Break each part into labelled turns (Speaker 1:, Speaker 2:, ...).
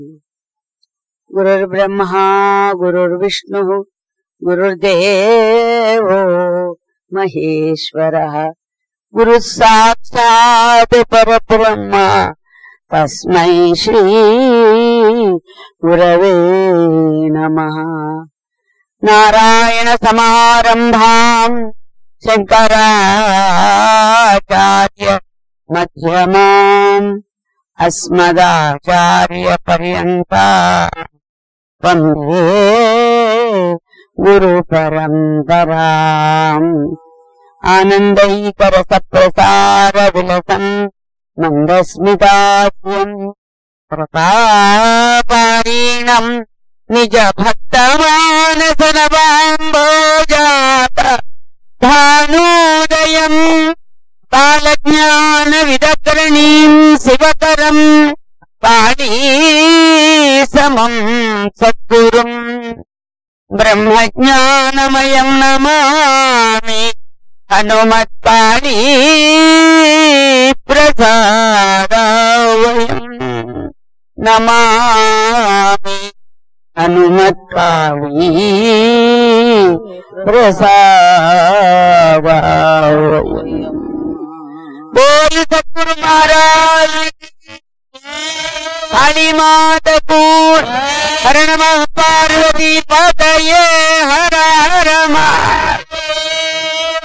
Speaker 1: गुरुर्ब्रह्मा गुरुर्विष्णुः गुरुर्देवो महेश्वरः गुरुः साक्षात् परब्रह्म तस्मै श्री गुरवे नमः नारायण समारम्भाम् शङ्कराचार्य मध्यमाम् अस्मदाचार्यपर्यन्ता वन्दे गुरुपरम्पराम् आनन्दैकरसप्रसारविलसम् मन्दस्मितास्यम् प्रतापारीणम् निज भक्तमानसनवाम्बोजात भानोदयम् कालज्ञानविदकरणीम् शिवकरम् पाणीसमम् सद्गुरुम् ब्रह्मज्ञानमयम् नमामि हनुमत्पाणी प्रसादावयम् नमामि हनुमत्पाणी प्रसादावयम् बोल सतगुरु महाराज काली मात को हर नमः पार्वती पतये हर हर महादेव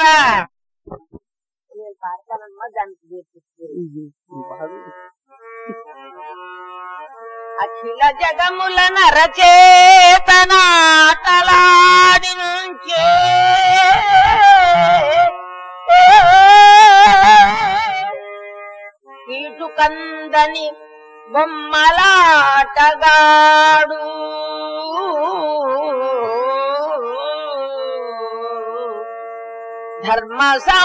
Speaker 1: అఖిల జగముల నరచేతనాటలాడించే ఇటు కందని బొమ్మలాటగాడు ధర్మ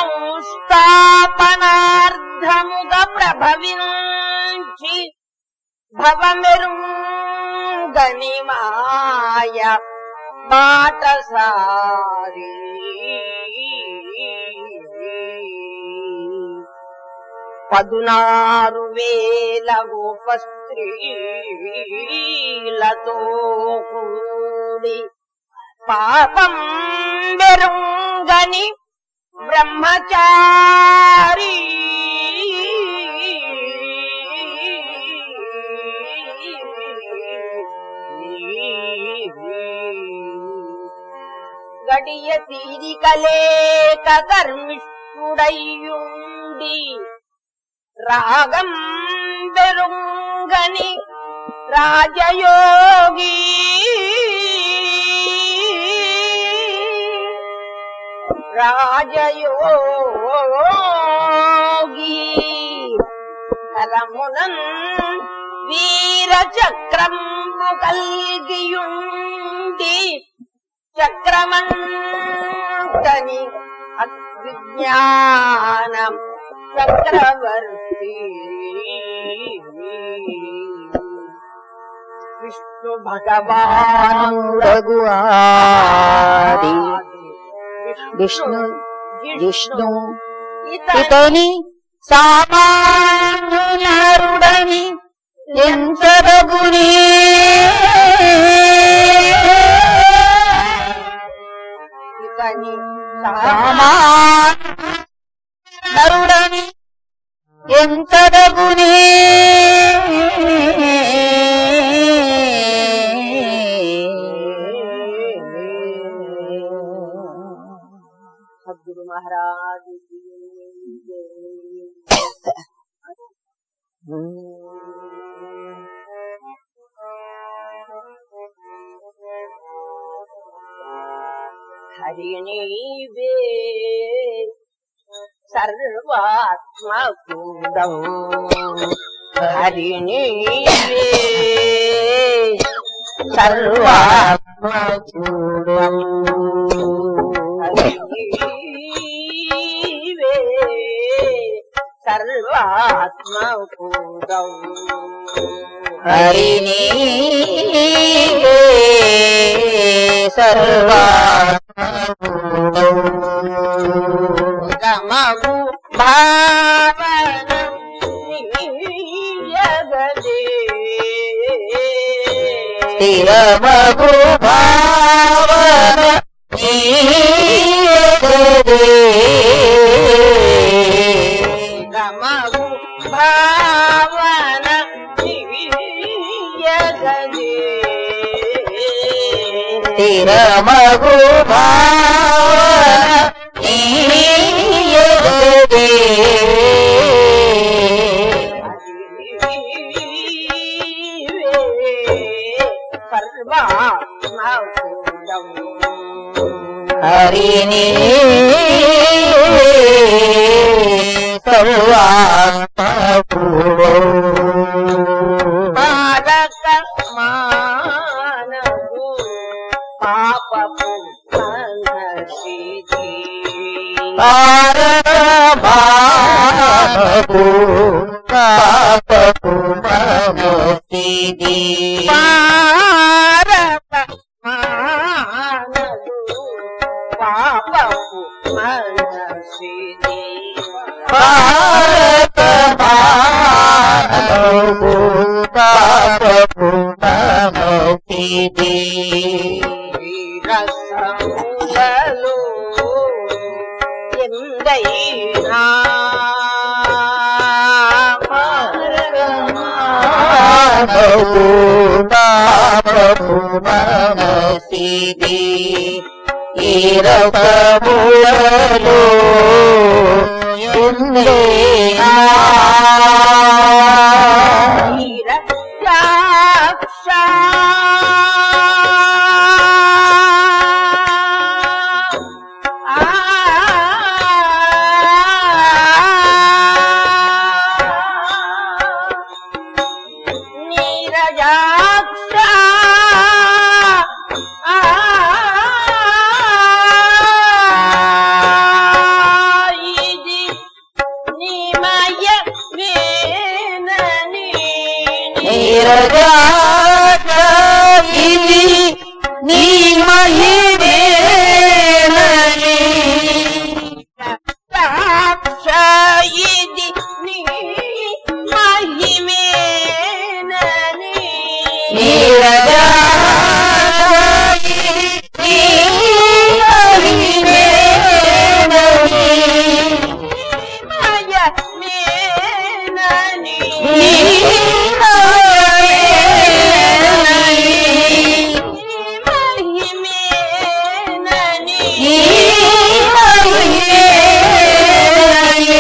Speaker 1: సంస్థాపనార్థముగా ప్రభవించి భవమెరుంగని మాయ బాటసారి పదునారు వేల గోపస్త్రీలతో కూడి పాపం బెరుంగని బ్రహ్మచారి గడియ తీరికలేక కర్మిష్ఠుడయ్యుండి రాగం బెరుంగని రాజయోగి రాజయోగి కరమునన్ వీర చక్రంబు కల్గియుండి చక్రమంతని అవిజ్ఞానం చక్రవర్తి విష్ణు భగవాను
Speaker 2: రఘువారి విష్ణు విష్ణు ఇతని సామాన్యుడని ఎంచదగునే
Speaker 1: ఇతని
Speaker 2: నరుడని ఎంచదగునే
Speaker 1: సద్గురు మహారాజ్ హరిణీవే సర్వాత్మకూడం హరిణీవే సర్వాత్మకూడం హరిణీవే సర్వాత్మకూడం
Speaker 2: హరిని సర్వా
Speaker 1: గమగు భావనం నీయగదే
Speaker 2: స్థిరమగు భావన నీయగదే.
Speaker 3: రమగు భావన నీయగదే.
Speaker 2: స్థిరమగు భావన నీయగదే.
Speaker 3: సర్వా మౌనం.
Speaker 2: హరిని సర్వాత్మకు
Speaker 3: భారత మానవు పాపపు మనసిది.
Speaker 2: పారమానకు పాపకు మనసిది
Speaker 3: భారత మానవు పాపపు మనసిది.
Speaker 2: భారత మానకు పాపకు మనసిది
Speaker 3: రసములలో ఎందైనా
Speaker 2: మానవు పాపకు మనసిది ఈ రసములలో ఎందైనా
Speaker 3: ఇది నిమయ వేనని
Speaker 2: నీరజాత ఇది నీ మహిమేనని
Speaker 3: సాక్ష ఇది నీ మహిమేనని
Speaker 2: నీరజాత ఇది నీ మహిమేనని
Speaker 3: మయ మేనని
Speaker 2: నీ మహిమేనని
Speaker 3: మహిమేనని
Speaker 2: నీ మహిమేనని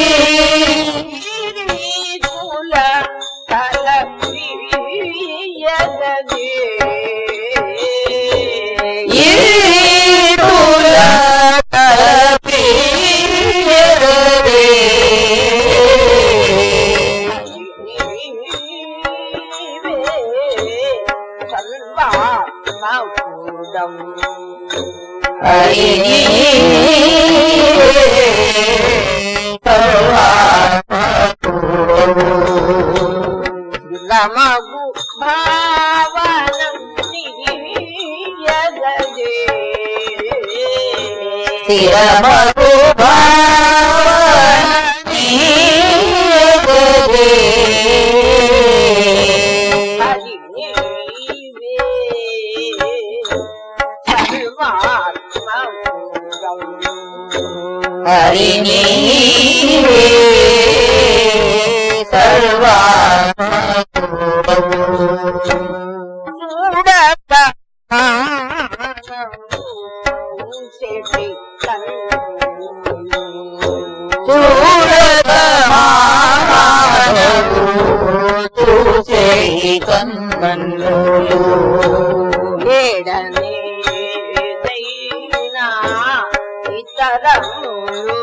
Speaker 3: గిరీకుల తల ప్రియగదే
Speaker 2: ఈరుల కలపియరదే.
Speaker 3: సర్వా మౌడం
Speaker 2: హరిని సర్వాత్మకు
Speaker 3: రమగు భావనం నియగదే
Speaker 2: స్థిరమగు భావన నీయగదే.
Speaker 3: హరి నీవే సర్వాత్మౌడం
Speaker 2: హరిని సర్వాత్మకు
Speaker 3: చూడక చూసేటి
Speaker 2: చూడక మానవు చూసే కన్నులు
Speaker 3: ఏడనే దైనా ఇతరములు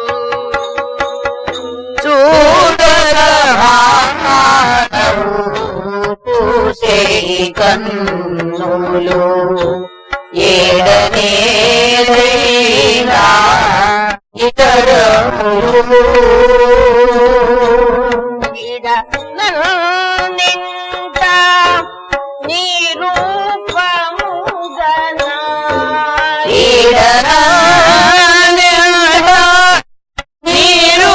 Speaker 2: చూడక మానవు చూసే కన్నులు ఏడనేదైనా ఇతరములు
Speaker 3: ఇడ నింట నీ రూపముగనా
Speaker 2: ఈడనా నిండా నీరు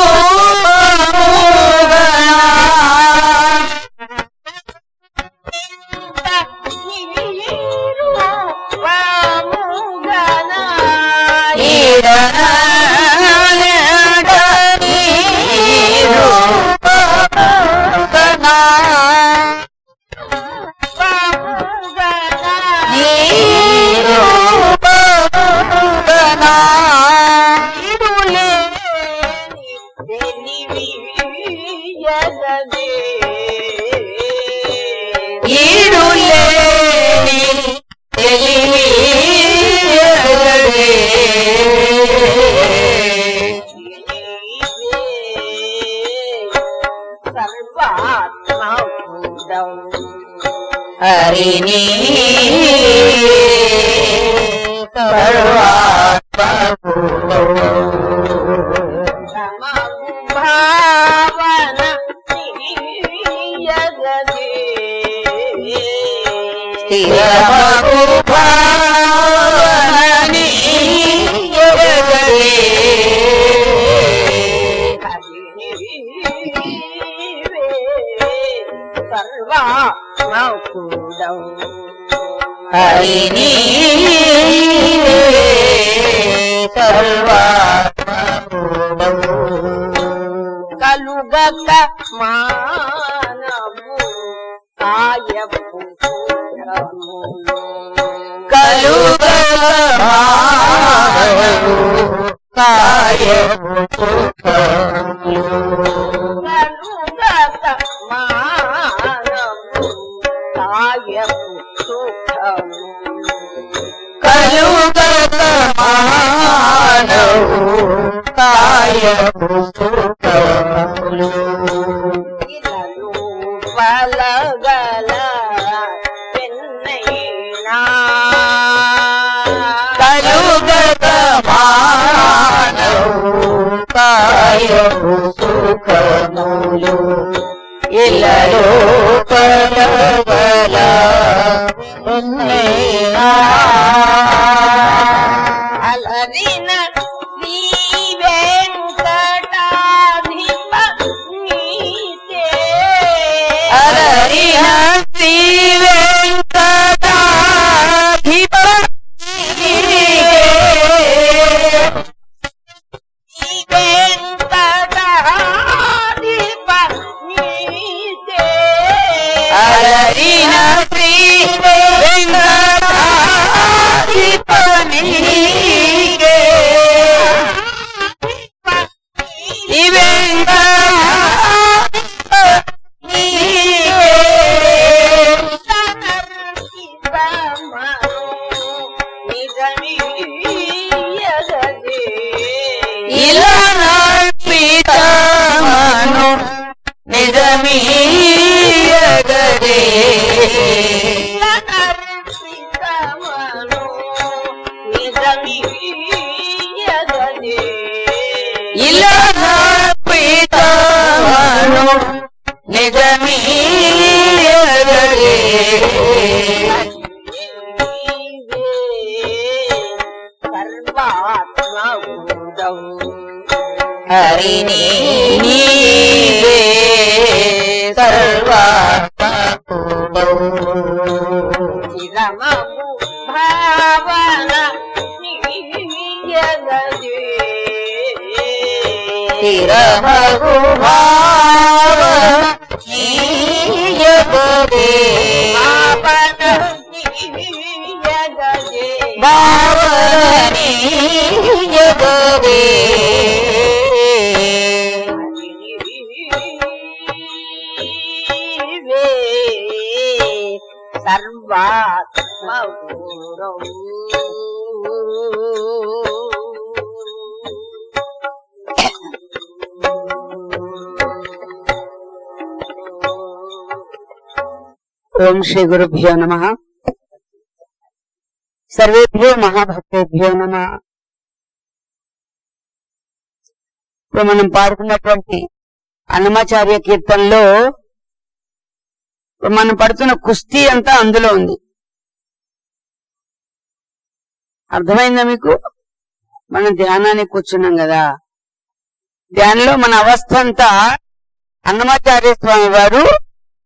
Speaker 3: నీ
Speaker 2: హరిని
Speaker 3: భావన యగదే
Speaker 2: స్థిరమగు భావనని ఎరగలే. హరిని సర్వాత్మభూతము.
Speaker 3: కలుగక మానవు కాయపు
Speaker 2: కలుగ మానవు కాయము సుఖములు.
Speaker 3: కలుగక మానవు కాయపు సుఖము
Speaker 2: కలుగ మానవు కాయము సుఖములు.
Speaker 3: ఇలను పలగల పెన్నైనా
Speaker 2: కలుగక మానవు కాయము సుఖములు ఇలలో కలగల ఉన్నైనా.
Speaker 3: అలరిన శ్రీ వెంకటాధిప నీతే
Speaker 2: అలరిన శ్రీ వెంకటాధిప
Speaker 3: శ్రీ వెంకటాధిప నీతే
Speaker 2: అలరిన శ్రీ వెంకటాధిప నీకే ఈ వెంకటాధిప నీకే ఇలా నర్పితమను నిజమీయగదే ఇలా నర్పితమను నిజమీయగదే హరిని నీవే సర్వాత్మకుడవు.
Speaker 3: చిరమము భావన నీయగదే
Speaker 2: స్థిరమగు భావ నీయగదే.
Speaker 3: భావన నీయగదే
Speaker 2: భావ నీయగదే.
Speaker 1: ఓం శ్రీ గురుభ్యో నమ సర్వేభ్యో మహాభక్తేభ్యో నమ ఇప్పుడు మనం పాడుకున్నటువంటి అన్నమాచార్య కీర్తనలో ఇప్పుడు మనం పడుతున్న కుస్తీ అంతా అందులో ఉంది అర్థమైందా మీకు మనం ధ్యానానికి కూర్చున్నాం కదా ధ్యానంలో మన అవస్థ అంతా అన్నమాచార్య స్వామి వారు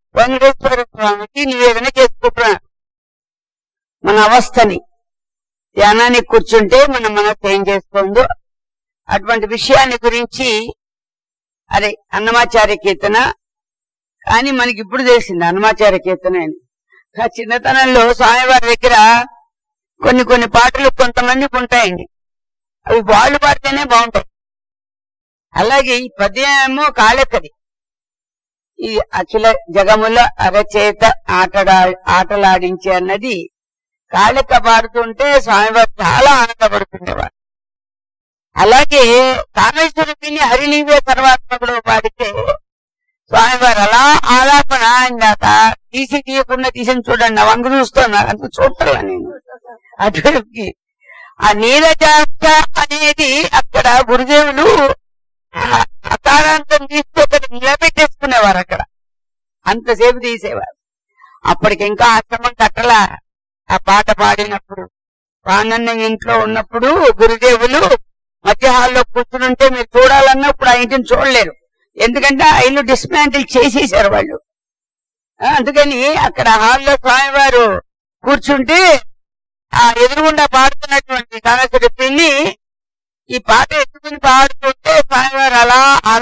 Speaker 1: వెంకటేశ్వర స్వామికి నివేదన చేసుకుంటున్నారు మన అవస్థని ధ్యానానికి కూర్చుంటే మనం మనసు ఏం చేస్తుందో అటువంటి విషయాన్ని గురించి అదే అన్నమాచార్య కీర్తన కానీ మనకి ఇప్పుడు తెలిసింది అన్నమాచార్య కీర్తన అని ఆ చిన్నతనంలో స్వామివారి దగ్గర కొన్ని కొన్ని పాటలు కొంతమందికి ఉంటాయండి అవి వాళ్ళు పాడితేనే బాగుంటాయి అలాగే ఈ పద్యం ఏమో కాళెక్కది ఈ అఖిల జగముల అరచేత ఆటడా ఆటలాడించే అన్నది కాళెక్క పాడుతుంటే స్వామివారు చాలా ఆనందపడుతుండేవారు అలాగే కామేశ్వరుడిని హరినీవే సర్వాత్మకుడు పాడితే స్వామివారు అలా ఆలాపన ఇందాక తీసి తీయకుండా తీసిన చూడండి నా వంగు చూస్తున్నా అంత చూడటంలా నేను అటువైపుకి ఆ నీరజాక్ష అనేది అక్కడ గురుదేవులు ఆ అకారాంతం తీస్తూ ఒకటి నిలబెట్టేసుకునేవారు అక్కడ అంతసేపు తీసేవారు అప్పటికి ఇంకా ఆశ్రమం కట్టలా ఆ పాట పాడినప్పుడు పానన్న ఇంట్లో ఉన్నప్పుడు గురుదేవులు మధ్య హాల్లో కూర్చుంటే మీరు చూడాలన్నప్పుడు ఆ ఇంటిని చూడలేరు ఎందుకంటే ఆ ఇల్లు డిస్మాంటిల్ చేసేసారు వాళ్ళు ఆ, అందుకని అక్కడ హాల్లో స్వామివారు కూర్చుంటే ఆ ఎదురుగుండా పాడుతున్నటువంటి కాళేశ్వరి పిల్లి ఈ పాట ఎత్తుకుని పాడుతుంటే స్వామివారు అలా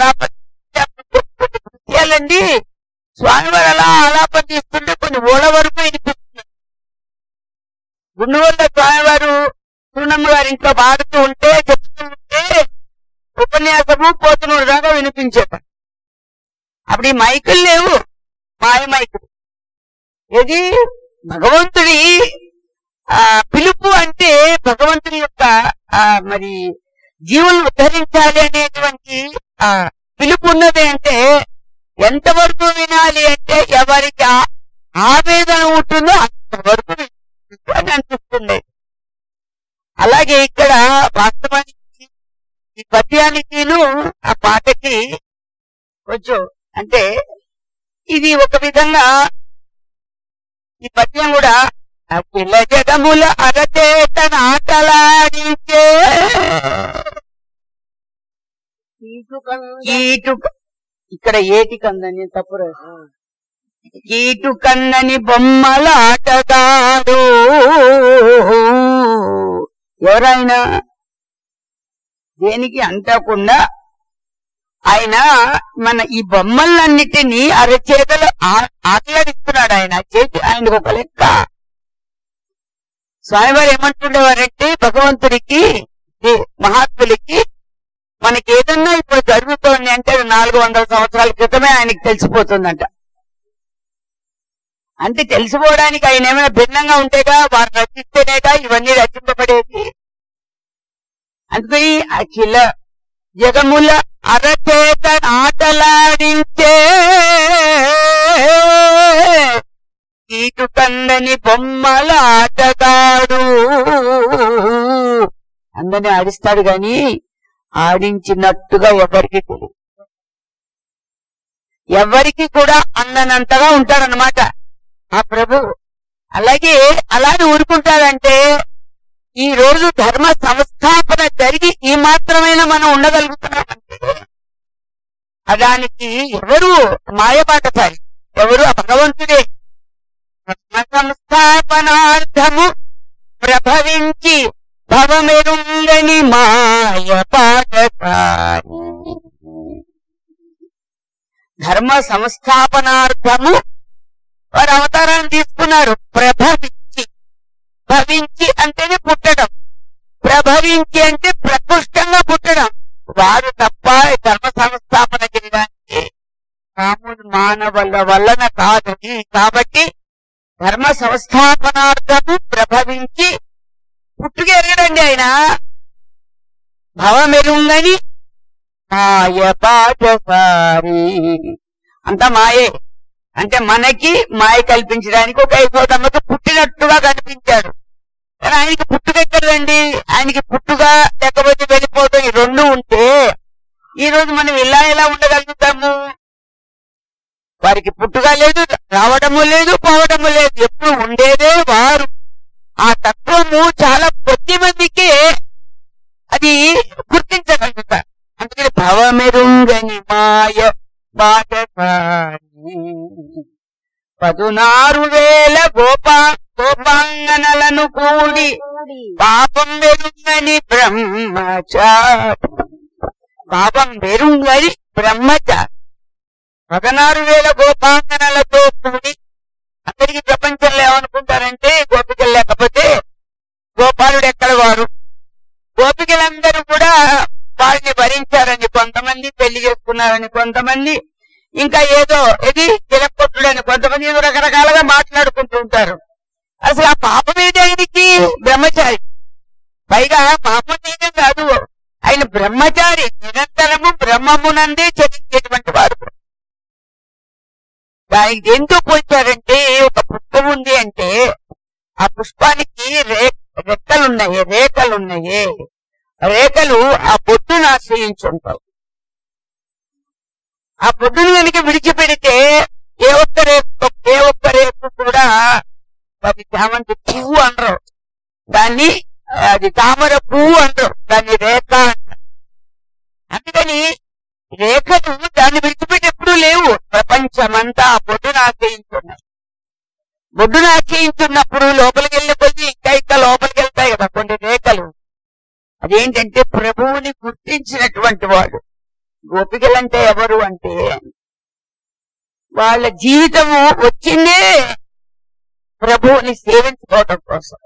Speaker 1: ఆలాపండి స్వామివారు అలా ఆలాపతిస్తుంటే కొన్ని ఓడ వరకు వినిపిస్తుంది గుండువల్ల స్వామివారు పూర్ణమ్మ గారి ఇంట్లో పాడుతూ ఉంటే చెప్తూ ఉంటే ఉపన్యాసము పోతున్నోడు దాకా వినిపించేట అప్పుడు ఈ మైకులు లేవు మాయ మైకులు ఇది భగవంతుడి ఆ పిలుపు అంటే భగవంతుని యొక్క ఆ మరి జీవులను ఉద్ధరించాలి అనేటువంటి ఆ పిలుపు ఉన్నది అంటే ఎంతవరకు వినాలి అంటే ఎవరికి ఆ- ఆవేదన ఉంటుందో అంతవరకు వినాలి అని అనిపిస్తుంది అలాగే ఇక్కడ వాస్తవానికి ఈ పద్యానికిను ఆ పాటకి కొంచెం అంటే ఇది ఒక విధంగా ఈ పద్యం కూడా అఖిల జగముల అరచేత నాటలాడించే కీటు ఇక్కడ ఏటి కందని తప్పు రాశాను. కీటు కన్నని బొమ్మలాటగాడు ఎవరైనా దేనికి అంటకుండా ఆయన మన ఈ బొమ్మలన్నిటినీ అరచేతలు ఆ- ఆటలాడిస్తున్నాడు ఆయన చేతి ఆయనకు ఒక లెక్క స్వామివారు ఏమంటుండేవారంటే భగవంతుడికి ఈ మహాత్ములకి మనకి ఏదన్నా ఇప్పుడు జరుగుతోంది అంటే అది నాలుగు వందల సంవత్సరాల క్రితమే ఆయనకి తెలిసిపోతుందంట అంటే తెలిసిపోవడానికి ఆయన ఏమైనా భిన్నంగా ఉంటేగా వారు రచిస్తేనేగా ఇవన్నీ రచింపబడేది అందుకని అఖిల జగముల అరచేత ఆటలాడించే కీటు కందని బొమ్మల ఆటగాడు అందరిని ఆడిస్తాడు గాని ఆడించినట్టుగా ఎవరికి తెలియదు ఎవరికి కూడా అందనంతగా ఉంటాడనమాట ఆ ప్రభు అలాగే అలానే ఊరుకుంటాడంటే ఈ రోజు ధర్మ సంస్థాపన జరిగి ఈ మాత్రమైనా మనం ఉండగలుగుతున్నామంటే దానికి ఎవరు మాయబాటసారి ఎవరు ఆ భగవంతుడే ధర్మ సంస్థాపనార్థము ప్రభవించి భవమెరుంగని మాయ పాటసారి ధర్మ సంస్థాపనార్థము వారు అవతారాన్ని తీసుకున్నారు ప్రభవించి భవించి అంటేనే పుట్టడం ప్రభవించి అంటే ప్రకృష్టంగా పుట్టడం వారు తప్ప ఈ ధర్మ సంస్థాపన చేయడానికి మామూలు మానవుల వలన కాదని కాబట్టి ధర్మ సంస్థాపనార్థము ప్రభవించి పుట్టుక ఎరగడండి ఆయన భవమెరుంగని మాయ పాటసారి అంతా మాయే అంటే మనకి మాయ కల్పించడానికి ఒక యశోదమ్మకి పుట్టినట్టుగా కనిపించాడు కానీ ఆయనకి పుట్టుక ఎక్కడండి ఆయనకి పుట్టుగా లేకపోతే వెళ్ళిపోతాం ఈ రెండు ఉంటే ఈ రోజు మనం ఇలా ఎలా ఉండగలుగుతాము వారికి పుట్టుగా లేదు రావడము లేదు పోవడము లేదు ఎప్పుడు ఉండేదే వారు ఆ తత్వము చాలా కొద్ది మందికే అది గుర్తించగలుగుతారు అందుకని భవమెరుంగని మాయ బాటసారి పదునారు వేల గోపా గోపాంగనలను కూడి
Speaker 2: కూడి
Speaker 1: పాపం వెరుంగని బ్రహ్మచారి పాపం వెరుంగని బ్రహ్మచారి పదనారు వేల గోపాంగనలతో కూడి అందరికి ప్రపంచంలో ఏమనుకుంటారంటే గోపికలు లేకపోతే గోపాలుడు ఎక్కడ వారు గోపికలందరూ కూడా వారిని భరించారని కొంతమంది పెళ్లి చేసుకున్నారని కొంతమంది ఇంకా ఏదో ఇది తిలకొట్టుడని కొంతమంది ఏదో రకరకాలుగా మాట్లాడుకుంటూ ఉంటారు అసలు ఆ పాపం ఏదానికి బ్రహ్మచారి పైగా పాపం చేయడం కాదు ఆయన బ్రహ్మచారి నిరంతరము బ్రహ్మమునందే చదివేటువంటి వాడు దానికి ఎందుకు పోల్చారంటే ఒక పుష్పం ఉంది అంటే ఆ పుష్పానికి రే రెక్కలున్నాయి రేఖలున్నాయి రేఖలు ఆ బొట్టును ఆశ్రయించుంటాయి ఆ బొట్టును కనుక విడిచిపెడితే ఏ ఒక్క రేపు ఏ ఒక్క రేపు కూడా అది చామంతి పువ్వు అనరు దాన్ని అది తామర పువ్వు అనరు దాన్ని రేఖ అంటారు అందుకని రేఖలు దాన్ని విడిచిపెట్టి ఎప్పుడూ లేవు ప్రపంచమంతా ఆ బొడ్డును ఆశ్రయించున్నాయి బొడ్డును ఆశ్రయించున్నప్పుడు లోపలికి వెళ్ళే కొద్ది ఇంకా ఇంకా లోపలికి వెళ్తాయి కదా కొన్ని రేఖలు అదేంటంటే ప్రభువుని గుర్తించినటువంటి వాడు గోపికలంటే ఎవరు అంటే వాళ్ళ జీవితము వచ్చిందే ప్రభువుని సేవించుకోవటం కోసం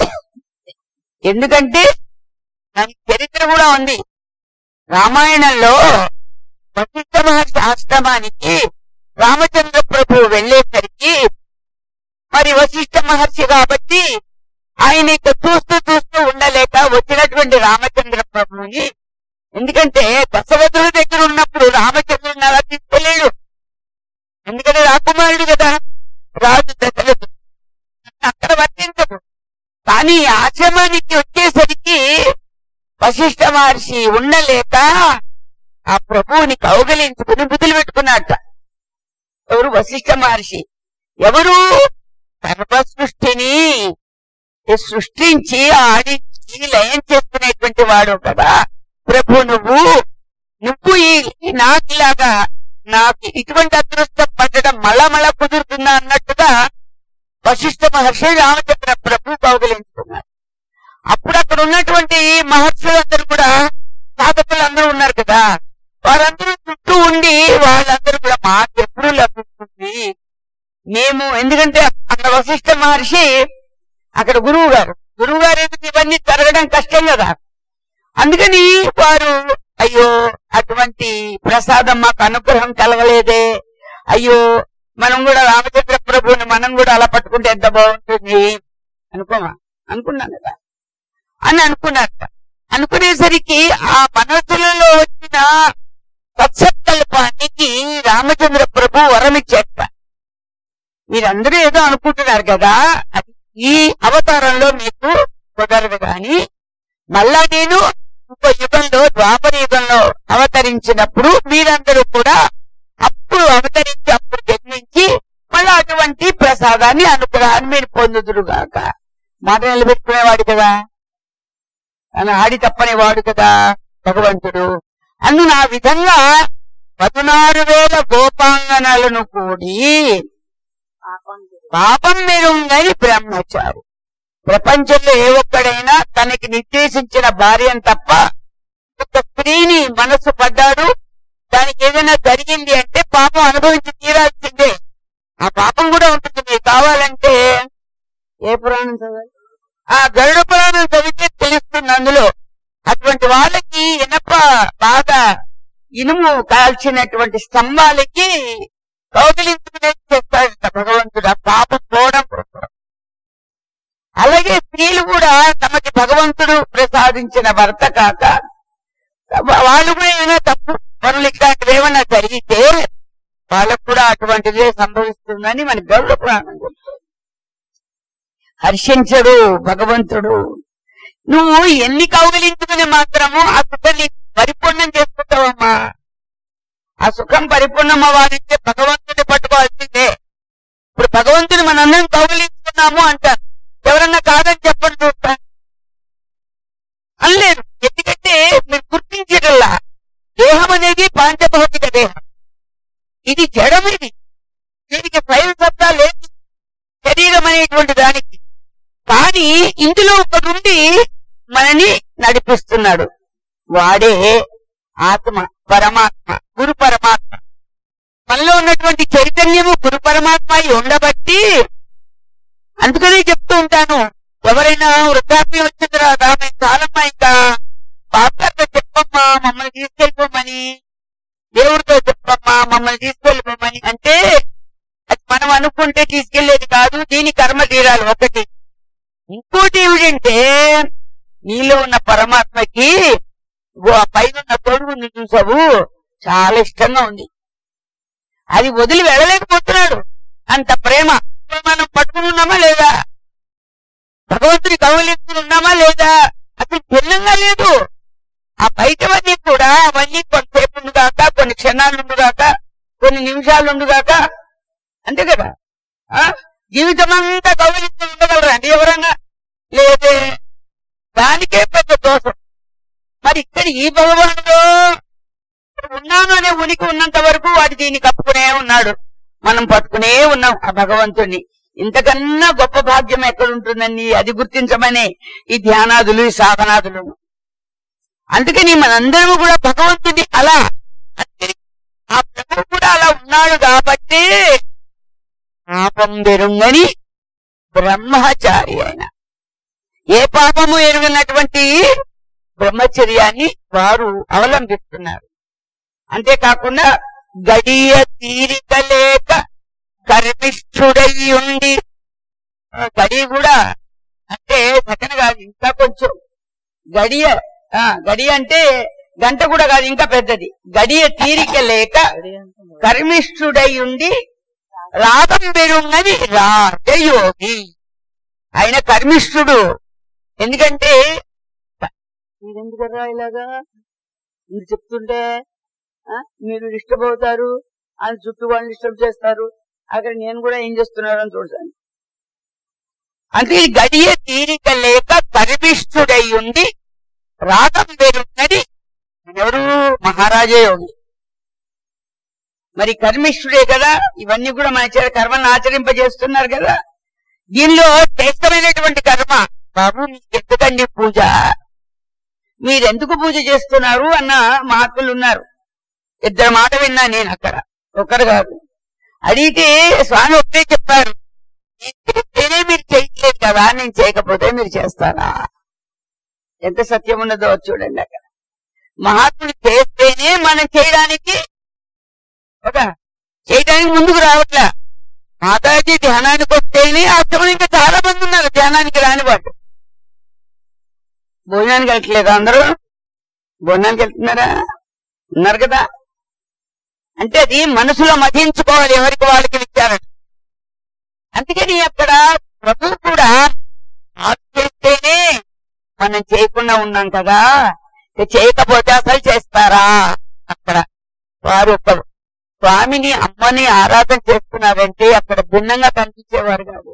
Speaker 1: ఎందుకంటే దానికి చరిత్ర కూడా ఉంది రామాయణంలో వశిష్ఠ మహర్షి ఆశ్రమానికి రామచంద్ర ప్రభు వెళ్ళేసరికి మరి వశిష్ఠ మహర్షి కాబట్టి ఆయన ఇక చూస్తూ చూస్తూ ఉండలేక వచ్చినటువంటి రామచంద్ర ప్రభుని ఎందుకంటే దశరథుడి దగ్గర ఉన్నప్పుడు రామచంద్రుడిని అలా తీసుకోలేడు ఎందుకంటే రాకుమారుడు కదా రాజు దశరథుడు అక్కడ వర్తించదు కానీ ఈ ఆశ్రమానికి వచ్చేసరికి వశిష్ఠ మహర్షి ఉండలేక ఆ ప్రభువుని కౌగలించుకుని బుద్ధులు పెట్టుకున్నట్ట ఎవరు వశిష్ఠ మహర్షి ఎవరు సర్వ సృష్టిని సృష్టించి ఆడించి లయం చేసుకునేటువంటి వాడు కదా ప్రభు నువ్వు నువ్వు ఈ నాకులాగా నాకు ఇటువంటి అదృష్టం పట్టడం మళ్ళా మళ్ళా కుదురుతుందా అన్నట్టుగా వశిష్ఠ మహర్షి రామచంద్ర ప్రభు కౌగలించుకున్నారు అప్పుడు అక్కడ ఉన్నటువంటి మహర్షులందరూ కూడా సాధకులు అందరూ ఉన్నారు కదా వారందరూ చుట్టూ ఉండి వాళ్ళందరూ కూడా మాకు ఎప్పుడు లభిస్తుంది మేము ఎందుకంటే అక్కడ వశిష్ఠ మహర్షి అక్కడ గురువు గారు గురువు గారు ఎందుకు ఇవన్నీ జరగడం కష్టం కదా అందుకని వారు అయ్యో అటువంటి ప్రసాదం మాకు అనుగ్రహం కలగలేదే అయ్యో మనం కూడా రామచంద్ర ప్రభువుని మనం కూడా అలా పట్టుకుంటే ఎంత బాగుంటుంది అనుకోమా అనుకున్నాం కదా అని అనుకున్నారట అనుకునేసరికి ఆ మనసులలో వచ్చిన సత్సంకల్పానికి రామచంద్ర ప్రభు వరమిచ్చేట మీరందరూ ఏదో అనుకుంటున్నారు కదా అది ఈ అవతారంలో మీకు కుదరదు గాని మళ్ళా నేను ఇంకో యుగంలో ద్వాపర యుగంలో అవతరించినప్పుడు మీరందరూ కూడా అప్పుడు అవతరించి అప్పుడు జన్మించి మళ్ళా అటువంటి ప్రసాదాన్ని అనుగ్రహాన్ని మీరు పొందుదురుగాక మాట నిలబెట్టుకునేవాడు కదా అని ఆడి తప్పనేవాడు కదా భగవంతుడు అన్ను నా విధంగా పదునారు వేల గోపాంగనలను కూడి పాపం మెరుంగని బ్రహ్మచారి ప్రపంచంలో ఏ ఒక్కడైనా తనకి నిర్దేశించిన భార్యను తప్ప ఒక స్త్రీని మనసు పడ్డాడు దానికి ఏదైనా జరిగింది అంటే పాపం అనుభవించి తీరాల్సిందే ఆ పాపం కూడా ఉంటుంది మీకు కావాలంటే ఏ పురాణం చదవాలి ఆ గరుడ పురాణం చదివితే తెలుస్తుంది అందులో అటువంటి వాళ్ళకి ఇనప బాగా ఇనుము కాల్చినటువంటి స్తంభాలకి కౌగిలించుకునే చేస్తాడట భగవంతుడు ఆ పాపం పోవడం కోసం అలాగే స్త్రీలు కూడా తమకి భగవంతుడు ప్రసాదించిన భర్త కాక వాళ్ళు కూడా ఏమైనా తప్పు పనులు ఇట్లాంటివి ఏమైనా జరిగితే వాళ్ళకు కూడా అటువంటిదే సంభవిస్తుందని మన గరుడ పురాణం చెప్తుంది హర్షించడు భగవంతుడు నువ్వు ఎన్ని కౌగిలించుకుని మాత్రము ఆ సుఖాన్ని పరిపూర్ణం చేసుకుంటావమ్మా ఆ సుఖం పరిపూర్ణం అవ్వాలంటే భగవంతుని పట్టుకోవాల్సిందే ఇప్పుడు భగవంతుని మనందరం కౌగిలించుకున్నాము అంటారు ఎవరన్నా కాదని చెప్పండి చూస్తా అనలేదు ఎందుకంటే మీరు గుర్తించగల్లా దేహం అనేది పాంచభౌతిక దేహం ఇది జడం ఇది దీనికి స్వయం సత్తా లేదు శరీరం అనేటువంటి దానికి కానీ కానీ ఇందులో ఒకడుండి మనని నడిపిస్తున్నాడు వాడే ఆత్మ పరమాత్మ గురు పరమాత్మ మనలో ఉన్నటువంటి చైతన్యము గురు పరమాత్మ అయి ఉండబట్టి అందుకనే చెప్తూ ఉంటాను ఎవరైనా వృద్ధాప్యం వచ్చిన తర్వాత మేము చాలమ్మా ఇంకా పాపతో చెప్పమ్మా మమ్మల్ని తీసుకెళ్ళిపోమని దేవుడితో చెప్పమ్మా మమ్మల్ని తీసుకెళ్ళిపోమని అంటే అది మనం అనుకుంటే తీసుకెళ్లేది కాదు దీని కర్మ తీరాలి ఒకటి ఇంకోటి ఏమిటంటే నీలో ఉన్న పరమాత్మకి ఓ ఆ పైన ఉన్న తొడుగుని చూసావు చాలా ఇష్టంగా ఉంది అది వదిలి వెళ్ళలేకపోతున్నాడు అంత ప్రేమ మనం పట్టుకుని ఉన్నామా లేదా భగవంతుని కవలించుకుని ఉన్నామా లేదా అసలు భిన్నంగా లేదు ఆ బయటవన్నీ కూడా అవన్నీ కొంతసేపు ఉండుగాక కొన్ని క్షణాలు ఉండుగాక కొన్ని నిమిషాలు ఉండుగాక అంతే కదా ఆ జీవితం అంతా కవలించుకుని ఉండగలరా అండి ఎవరన్నా లేదే దానికే పెద్ద దోషం మరి ఇక్కడ ఈ భగవానుడు ఉన్నాను అనే ఉనికి ఉన్నంత వరకు వాడు దీన్ని కప్పుకునే ఉన్నాడు మనం పట్టుకునే ఉన్నాం ఆ భగవంతుణ్ణి ఇంతకన్నా గొప్ప భాగ్యం ఎక్కడుంటుందండి అది గుర్తించమని ఈ ధ్యానాదులు ఈ సాధనాదులు అందుకని మనందరం కూడా భగవంతుని అలా అందుకని ఆ ప్రభువు కూడా అలా ఉన్నాడు కాబట్టి పాపం బెరుంగని బ్రహ్మచారి ఆయన ఏ పాపము ఎరుగినటువంటి బ్రహ్మచర్యాన్ని వారు అవలంబిస్తున్నారు అంతేకాకుండా గడియ తీరిక లేక గర్భిష్ఠుడై ఉండి ఆ గడి కూడా అంటే సెకండ్ కాదు ఇంకా కొంచెం గడియ ఆ గడియ అంటే గంట కూడా కాదు ఇంకా పెద్దది గడియ తీరిక లేక కర్మిష్ఠుడై ఉండి రాగం పెరున్నది రాజయోగి ఆయన కర్మిష్ఠుడు ఎందుకంటే మీరెందుకరా ఇలాగా మీరు చెప్తుంటే ఆ, మీరు డిస్టర్బ్ అవుతారు అని చుట్టూ వాళ్ళు డిస్టర్బ్ చేస్తారు అక్కడ నేను కూడా ఏం చేస్తున్నాను అని చూడండి అంటే ఈ గడియ తీరిక లేక కర్మిష్ఠుడై ఉండి రాగం పెరున్నది ఎవరు మహారాజే యోగి మరి కర్మిష్ఠుడే కదా ఇవన్నీ కూడా మన చేత కర్మను ఆచరింపజేస్తున్నారు కదా దీనిలో శ్రేష్టమైనటువంటి కర్మ బాబు మీకు ఎందుకండి పూజ మీరెందుకు పూజ చేస్తున్నారు అన్న మహాత్ములు ఉన్నారు ఇద్దరు మాట విన్నా నేను అక్కడ ఒకరు కాదు అడిగితే స్వామి ఒకటే చెప్పారు "నేను చేస్తేనే మీరు చేయట్లేదు కదా నేను చేయకపోతే మీరు చేస్తారా ఎంత సత్యం ఉన్నదో చూడండి అక్కడ మహాత్ములు చేస్తేనే మనం చేయడానికి ఒక చేయడానికి ముందుకు రావట్లా మాతాజీ ధ్యానానికి వస్తేనే ఆశ్రమం ఇంకా చాలా మంది ఉన్నారు ధ్యానానికి రాని వాళ్ళు భోజనానికి వెళ్ళట్లేదా అందరూ భోజనానికి వెళ్తున్నారా ఉన్నారు కదా అంటే అది మనసులో మధించుకోవాలి ఎవరికి వాళ్ళకి విచారణ అందుకని అక్కడ ప్రభు కూడా ఆపు చేస్తేనే మనం చేయకుండా ఉన్నాం కదా ఇక చేయకపోతే అసలు చేస్తారా అక్కడ వారు ఒక స్వామిని అమ్మని ఆరాధన చేస్తున్నారంటే అక్కడ భిన్నంగా కనిపించేవారు కాదు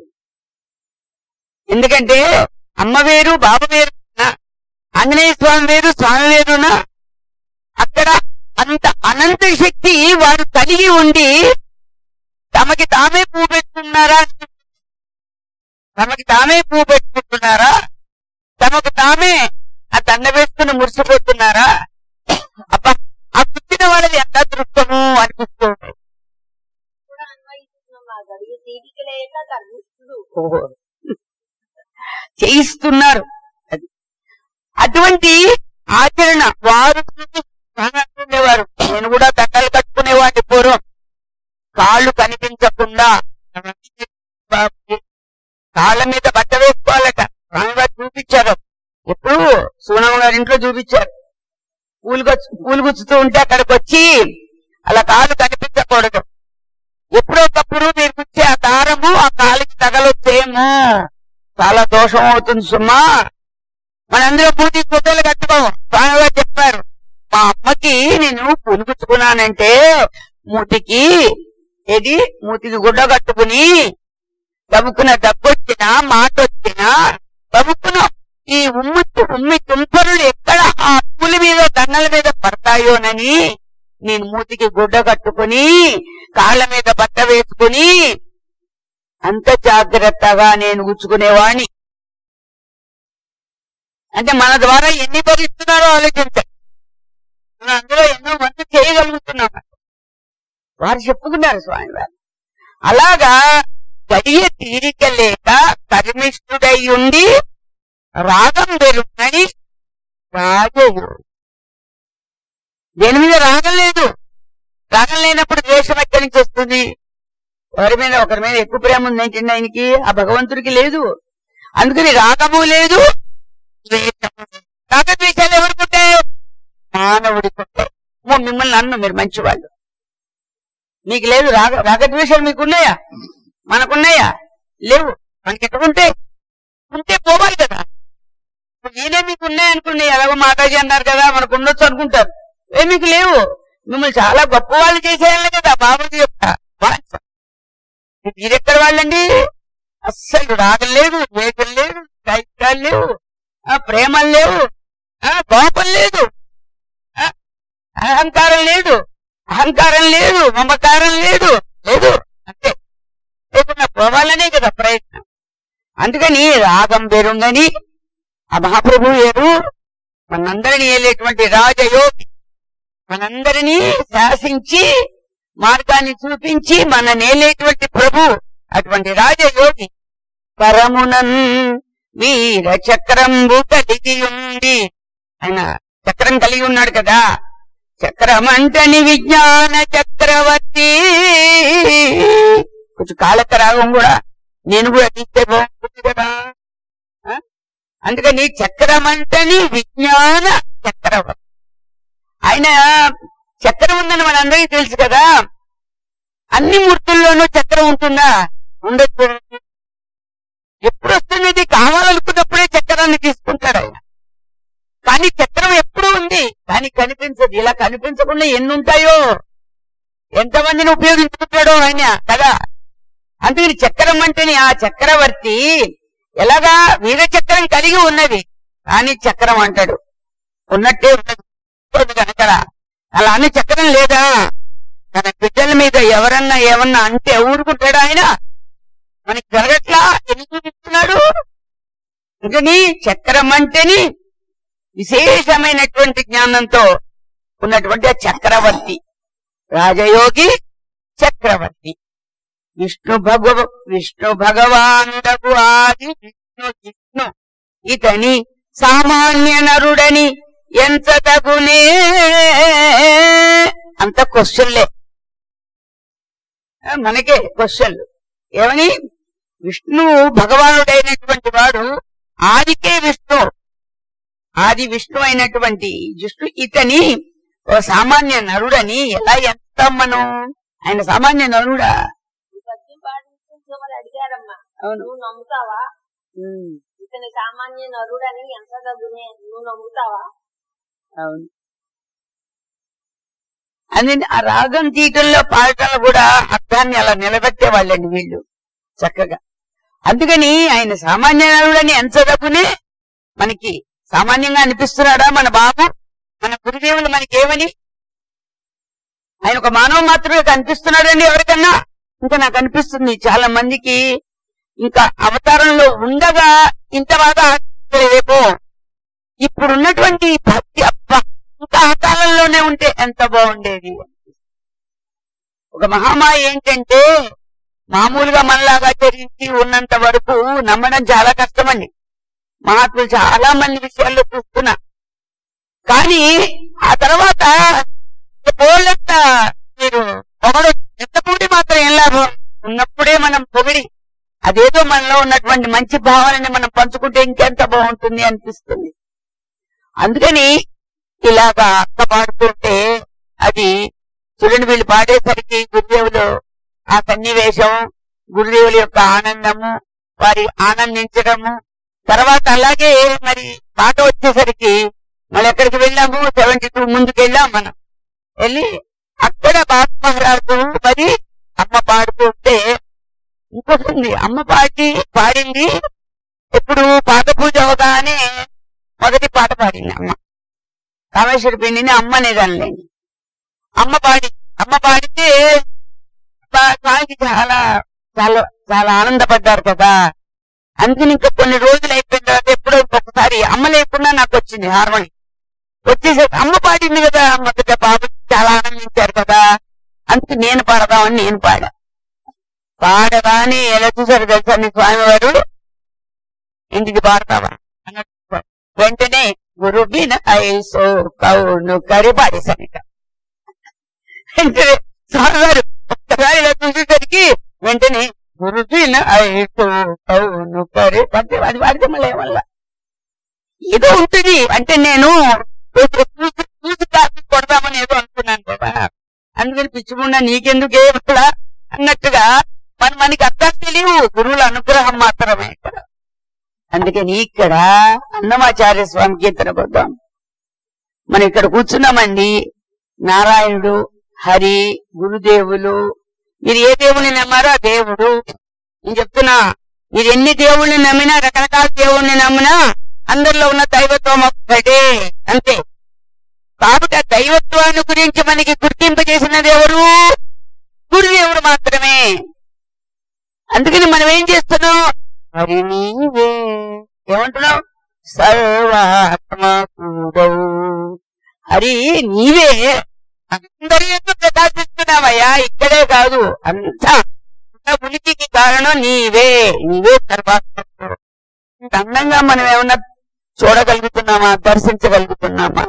Speaker 1: ఎందుకంటే అమ్మ వేరు బాబు వేరు నా- ఆంజనేయ స్వామి వేరు స్వామి వేరునా అక్కడ అంత అనంత శక్తి వారు కలిగి ఉండి తమకి తామే పువ్వు పెట్టుకున్నారా తమకి తామే పువ్వు పెట్టుకుంటున్నారా తమకు తామే ఆ దండ వేసుకుని మురిసిపోతున్నారా అబ్బా ఆ పుట్టిన వాళ్ళది ఎంత దృష్టము అనిపిస్తూ ఉంటుంది
Speaker 3: కూడా అన్వయిస్తున్నాం ఆ గడియ తీరిక లేక కర్మిష్ఠుడు
Speaker 1: ఓహో. చేయిస్తున్నారు అది అటువంటి ఆచరణ వారు ఉండేవారు నేను కూడా దండలు కట్టుకునేవాడిని పూర్వం కాళ్ళు కనిపించకుండా కాళ్ళ మీద బట్ట వేసుకోవాలట స్వామివారు చూపించారు ఎప్పుడు సూనమ్మ గారి ఇంట్లో చూపించారు పూలు గుచ్చు పూలు గుచ్చుతూ ఉంటే అక్కడికి వచ్చి అలా కాళ్ళు కనిపించకూడదు ఎప్పుడో ఒకప్పుడు మీరు గుచ్చే ఆ దారము ఆ కాలికి తగలొచ్చేమో చాలా దోషం అవుతుంది సుమ్మా మనందరం పూజ ఫోటోలు కట్టుకోం స్వామివారు చెప్పారు మా అమ్మకి నేను పూలు గుచ్చుకున్నానంటే మూతికి ఏది మూతికి గుడ్డ కట్టుకుని తవ్వుకున్న డబ్బు వచ్చినా మాట వచ్చినా తవ్వుకున్న ఈ ఉమ్మి ఉమ్మి తుంపరులు ఎక్కడ ఆ పూల మీద దండల మీద పడతాయోనని నేను మూతికి గుడ్డ కట్టుకుని కాళ్ళ మీద బట్ట వేసుకుని అంత జాగ్రత్తగా నేను గుచ్చుకునేవాణ్ణి అంటే మన ద్వారా ఎన్ని భరిస్తున్నారో ఆలోచించాలి మనం అందులో ఎన్నో మంది చేయగలుగుతున్నాం వారు చెప్పుకున్నారు స్వామి వారు అలాగా గడియ తీరిక లేక కర్మిష్ఠుడై ఉండి రాగం వెలుగని రాజు దేని మీద రాగం లేదు రాగం లేనప్పుడు ద్వేషం ఎక్కడి నుంచి వస్తుంది ఎవరి మీద ఒకరి మీద ఎక్కువ ప్రేమ ఉందేంటండి ఆయనకి ఆ భగవంతుడికి లేదు అందుకని రాగము లేదు ద్వేషము లేదు. రాగద్వేషాలు ఎవరికుంటే మానవుడికి ఉంటాయి ఓ, మిమ్మల్ని అన్ను మీరు మంచివాళ్ళు మీకు లేదు రాగ రాగద్వేషాలు మీకు ఉన్నాయా మనకున్నాయా లేవు మనకి ఎక్కడ ఉంటాయి ఉంటే పోవాలి కదా ఇప్పుడు నేనే మీకు ఉన్నాయనుకోండి ఎలాగో మాతాజీ అన్నారు కదా మనకు ఉండొచ్చు అనుకుంటారు ఏ మీకు లేవు మిమ్మల్ని చాలా గొప్ప వాళ్ళు చేసేయాలి కదా బాబుజీ యొక్క వాంఛ. మీరెక్కడ వాళ్ళండి అస్సలు రాగం లేదు వేగం లేదు దైత్యాలు లేవు ఆ ప్రేమలు లేవు ఆ కోపం లేదు ఆ, అహంకారం లేదు అహంకారం లేదు మమకారం లేదు లేదు అంతే లేకుండా పోవాలనే కదా ప్రయత్నం అందుకని రాగం బెరుంగని ఆ మహాప్రభు ఏరు మనందరినీ ఏలేటువంటి రాజయోగి మనందరినీ శాసించి మార్గాన్ని చూపించి మన నేలేటువంటి ప్రభు అటువంటి రాజయోగి పరమునన్ వీర చక్రంబు కలిగి ఉంది ఆయన చక్రం కలిగి ఉన్నాడు కదా చక్రమంటని విజ్ఞాన చక్రవర్తి కొంచెం కాళక రాగం కూడా నేను కూడా తీస్తే బాగుంటుంది కదా ఆ? అందుకని చక్రమంటని విజ్ఞాన చక్రవర్తి ఆయన చక్రం ఉందని మనందరికీ తెలుసు కదా అన్ని మూర్తుల్లోనూ చక్రం ఉంటుందా ఉండదు ఎప్పుడు వస్తున్నది కావాలనుకున్నప్పుడే చక్రాన్ని తీసుకుంటాడు ఆయన కానీ చక్రం ఎప్పుడు ఉంది కానీ కనిపించదు ఇలా కనిపించకుండా ఎన్ని ఉంటాయో ఎంతమందిని ఉపయోగించుకుంటాడో ఆయన కదా అందుకని చక్రం అంటేనే ఆ చక్రవర్తి ఎలాగా వీర చక్రం కలిగి ఉన్నది కానీ చక్రం అంటాడు ఉన్నట్టే ఉన్నది ఉంటుంది కనుక అలా అని చక్రం లేదా తన బిడ్డల మీద ఎవరన్నా ఏమన్నా అంటే ఊరుకుంటాడు ఆయన మనకి జరగట్లా ఎందుకు చూపిస్తున్నాడు అందుకని చక్రం అంటేని విశేషమైనటువంటి జ్ఞానంతో ఉన్నటువంటి ఆ చక్రవర్తి రాజయోగి చక్రవర్తి విష్ణు భగవ విష్ణు భగవానుడకు ఆది విష్ణు విష్ణు ఇతని సామాన్య నరుడని ఎంత తగునే అంత క్వశ్చన్లే ఆ, మనకే క్వశ్చన్లు ఏమని విష్ణు భగవానుడైనటువంటి వాడు ఆదికే విష్ణు ఆది విష్ణు అయినటువంటి విష్ణు ఇతని ఓ సామాన్య నరుడని ఎలా ఎంత మనం ఆయన సామాన్య నరుడా
Speaker 3: ఈ పద్యం పాటించే వాళ్ళు అడిగారమ్మా
Speaker 1: అవును
Speaker 3: నువ్వు నమ్ముతావా
Speaker 1: ఉమ్,
Speaker 3: ఇతని సామాన్య నరుడని ఎంత డబ్బునే నువ్వు నమ్ముతావా
Speaker 1: అవును అని ఆ రాగం తీయటంలో పాడటంలో కూడా అర్థాన్ని అలా నిలబెట్టే వాళ్ళండి వీళ్ళు చక్కగా అందుకని ఆయన సామాన్య నరుడని ఎంత డబ్బునే మనకి సామాన్యంగా అనిపిస్తున్నాడా మన బాబు మన గురుదేవులు మనకి ఏమని ఆయన ఒక మానవ మాత్రమే కనిపిస్తున్నాడండి ఎవరికన్నా ఇంకా నాకు అనిపిస్తుంది చాలా మందికి ఇంకా అవతారంలో ఉండగా ఇంత బాగా రేపు ఇప్పుడున్నటువంటి భక్తి అబ్బా ఇంకా ఆ కాలంలోనే ఉంటే ఎంత బాగుండేది ఒక మహామాయ ఏంటంటే మామూలుగా మనలాగా చరించి ఉన్నంత వరకు నమ్మడం చాలా కష్టమండి మహాత్ములు చాలా మంది విషయాల్లో చూస్తున్నా కానీ ఆ తర్వాత పోలంత మీరు పొగడు ఎంత పొగిడి మాత్రం ఏం లాభం ఉన్నప్పుడే మనం పొగిడి అదేదో మనలో ఉన్నటువంటి మంచి భావనని మనం పంచుకుంటే ఇంకెంత బాగుంటుంది అనిపిస్తుంది అందుకని ఇలాగా అక్క పాడుతుంటే అది చూడండి వీళ్ళు పాడేసరికి గురుదేవులు ఆ సన్నివేశం గురుదేవుల యొక్క ఆనందము వారి ఆనందించడము తర్వాత అలాగే మరి పాట వచ్చేసరికి మళ్ళీ ఎక్కడికి వెళ్ళాము సెవెంటీ టూ ముందుకు వెళ్ళాం మనం వెళ్ళి అక్కడ బాబు మహారాజు మరి అమ్మ పాడుతుంటే ఇంకోటి ఉంది అమ్మ పాడి పాడింది ఎప్పుడు పాత పూజ అవగానే మొదటి పాట పాడింది అమ్మ కామేశ్వరి పిండిని అమ్మ అనేదానిలేండి అమ్మ పాడి అమ్మ పాడితే బా- స్వామికి చాలా చాలా చాలా ఆనందపడ్డారు కదా అందుకని ఇంకా కొన్ని రోజులు అయిపోయిన తర్వాత ఎప్పుడో ఇంకొకసారి అమ్మ లేకుండా వచ్చింది హార్మోని వచ్చేసరికి అమ్మ పాడింది కదా మొదట బాబు చాలా ఆనందించారు కదా అందుకు నేను పాడదామని నేను పాడా పాడగానే ఎలా చూసారు తెలుసా నీ స్వామివారు ఇంటికి పాడతావా అన్నట్టు వెంటనే గురు బిన ఐసో కౌను కరి పాడేశాను ఇక వెంటనే స్వామివారు ఒక్కసారి ఇలా చూసేసరికి వెంటనే గురు బిన ఐసో కౌను కరి అంటే అది పాడితే మళ్ళీ ఏమల్లా ఏదో ఉంటుంది అంటే నేను చూసి చూసి కాసి కొడదామని ఏదో అనుకున్నాను కదా అందుకని పిచ్చిముండా నీకెందుకు ఏమిలా అన్నట్టుగా మన మనకి అర్థం తెలియవు గురువుల అనుగ్రహం మాత్రమే ఇక్కడ అందుకని ఇక్కడ అన్నమాచార్య స్వామి కీర్తన కొద్దాం మనం ఇక్కడ కూర్చున్నామండి నారాయణుడు హరి గురుదేవులు మీరు ఏ దేవుని నమ్మారో ఆ దేవుడు నేను చెప్తున్నా మీరు ఎన్ని దేవుళ్ళని నమ్మినా రకరకాల దేవుణ్ణి నమ్మినా అందరిలో ఉన్న దైవత్వం ఒక్కటే అంతే కాబట్టి ఆ దైవత్వాన్ని గురించి మనకి గుర్తింపజేసినది ఎవరు గురుదేవుడు మాత్రమే అందుకని మనం ఏం చేస్తున్నాం హరి నీవే ఏమంటున్నావు సర్వాత్మకుడవు హరి నీవే అందరి ఎందుకు ప్రకాశిస్తున్నావయ్యా ఇక్కడే కాదు అంతా ఉన్న ఉనికికి కారణం నీవే నీవే సర్వాత్మకుడు ఇంత అందంగా మనం ఏమన్నా చూడగలుగుతున్నామా దర్శించగలుగుతున్నామా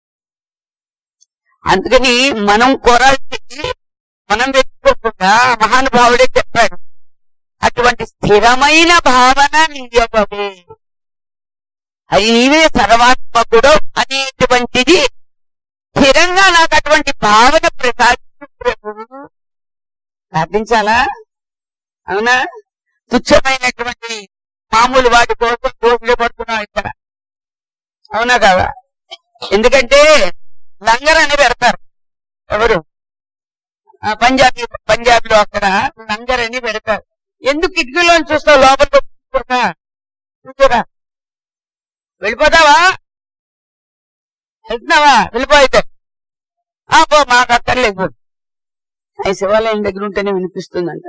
Speaker 1: అందుకని మనం కోరాల్సింది మనం వెతుక్కోకుండా మహానుభావుడే చెప్పాడు అటువంటి స్థిరమైన భావన నీయగదే అది నీవే సర్వాత్మకుడు అనేటువంటిది స్థిరంగా నాకు అటువంటి భావన ప్రసాదించు ప్రభు ప్రార్థించాలా అవునా తుచ్చమైనటువంటి మామూలు వాటి కోసం దోషులు పడుతున్నాం ఇక్కడ అవునా కదా ఎందుకంటే లంగర్ అని పెడతారు ఎవరు ఆ, పంజాబీ పంజాబ్ లో అక్కడ లంగర్ అని పెడతారు ఎందుకు కిటికీలో చూస్తావు లోపల కూర్చోరా? కూర్చోరా వెళ్ళిపోతావా వెళ్తున్నావా వెళ్ళిపో అయితే ఆ పో మాకు అక్కర్లేదు పో. ఆ శివాలయం దగ్గర ఉంటేనే వినిపిస్తుందంట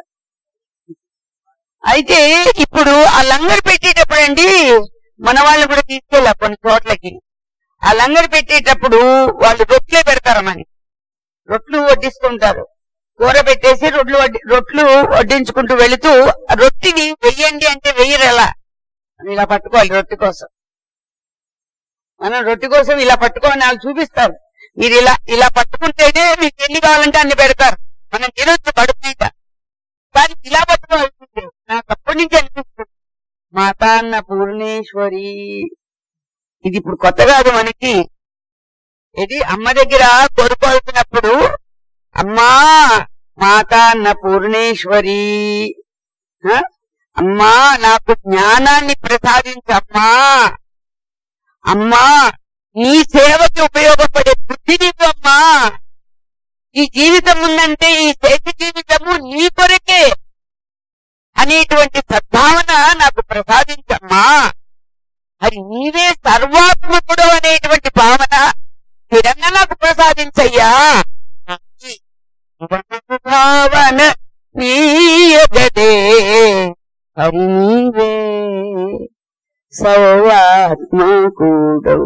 Speaker 1: అయితే ఇప్పుడు ఆ లంగర్ పెట్టేటప్పుడు అండి మన వాళ్ళు కూడా తీసుకెళ్ళా కొన్ని చోట్లకి ఆ లంగర్ పెట్టేటప్పుడు వాళ్ళు రొట్లే పెడతారు మనకి రొట్లు వడ్డిస్తుంటారు కూర పెట్టేసి రొట్లు వడ్డి- రొట్లు వడ్డించుకుంటూ వెళుతూ ఆ రొట్టిని వెయ్యండి అంటే వెయ్యరు ఎలా మనం ఇలా పట్టుకోవాలి రొట్టె కోసం మనం రొట్టె కోసం ఇలా పట్టుకోని వాళ్ళు చూపిస్తారు మీరు ఇలా ఇలా పట్టుకుంటేనే మీకు ఎన్ని కావాలంటే అన్ని పెడతారు మనం తినొచ్చు కడుపు మీద కానీ ఇలా పట్టుకోవాల్సిందే నాకు అప్పటి నుంచి అనిపిస్తుంది మాతా అన్న పూర్ణేశ్వరి ఇది ఇప్పుడు కొత్త కాదు మనకి ఇది అమ్మ దగ్గర కోరుకోవాల్సినప్పుడు అమ్మా మాత అన్న పూర్ణేశ్వరి ఆ? అమ్మా నాకు జ్ఞానాన్ని ప్రసాదించమ్మా అమ్మా నీ సేవకి ఉపయోగపడే బుద్ధినివ్వు అమ్మా ఈ జీవితం ఉందంటే ఈ శేష జీవితము నీ కొరకే అనేటువంటి సద్భావన నాకు ప్రసాదించమ్మా అది నీవే సర్వాత్మకుడు అనేటువంటి భావన స్థిరంగా నాకు ప్రసాదించయ్యా ఇటువంటి భావన నీయగదే హరి నీవే సర్వాత్మకుడు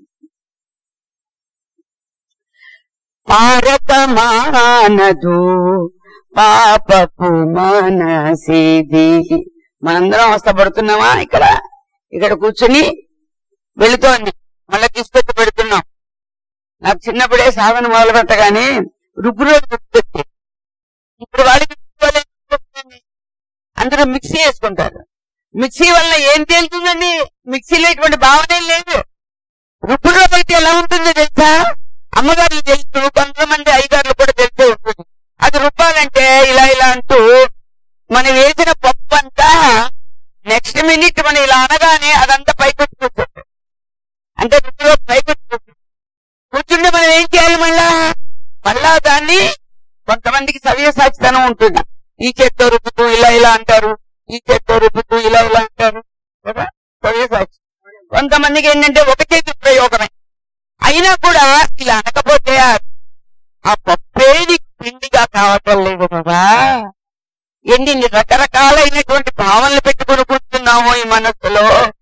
Speaker 1: పారకమానదు పాపపు మనసిది మనందరం అవస్థపడుతున్నామా ఇక్కడ ఇక్కడ కూర్చుని వెళుతోంది మళ్ళీ తీసుకొచ్చి పెడుతున్నాం నాకు చిన్నప్పుడే సాధన మొదలు పెట్టగానే రుబ్బు రోజు గుర్తొచ్చి ఇప్పుడు వాళ్ళకి రుబ్బుకోలేదు గుర్తొచ్చింది. అందరూ మిక్సీ వేసుకుంటారు మిక్సీ వల్ల ఏం తేలుతుందండి మిక్సీలో ఇటువంటి భావనే లేదు రుబ్బు రోజు అయితే ఎలా ఉంటుందో తెలుసా అమ్మగారు తెలుసు కొంతమంది అయ్యగారులు కూడా తెలిసే ఉంటుంది అది రుబ్బాలంటే ఇలా ఇలా అంటూ మనం వేసిన పప్పు అంతా నెక్స్ట్ మినిట్ మనం ఇలా అనగానే అదంతా పైకి వచ్చి కూర్చుంటుంది అంటే రుచిలో పైకి వచ్చి కూర్చుంటుంది. కూర్చుంటే మనం ఏం చేయాలి మళ్ళా మళ్ళా దాన్ని కొంతమందికి సవ్యసాచితనం ఉంటుంది ఈ చేత్తో రుబ్బుతూ ఇలా ఇలా అంటారు ఈ చేత్తో రుబ్బుతూ ఇలా ఇలా అంటారు కదా సవ్యసాచి కొంతమందికి ఏంటంటే ఒక చేతి ప్రయోగమే అయినా కూడా ఇలా అనకపోతే ఆ- ఆ పప్పేది పిండిగా కావటం లేదు కదా ఎన్ని రకరకాలైనటువంటి భావనలు పెట్టుకుని కూర్చున్నామో ఈ మనస్సులో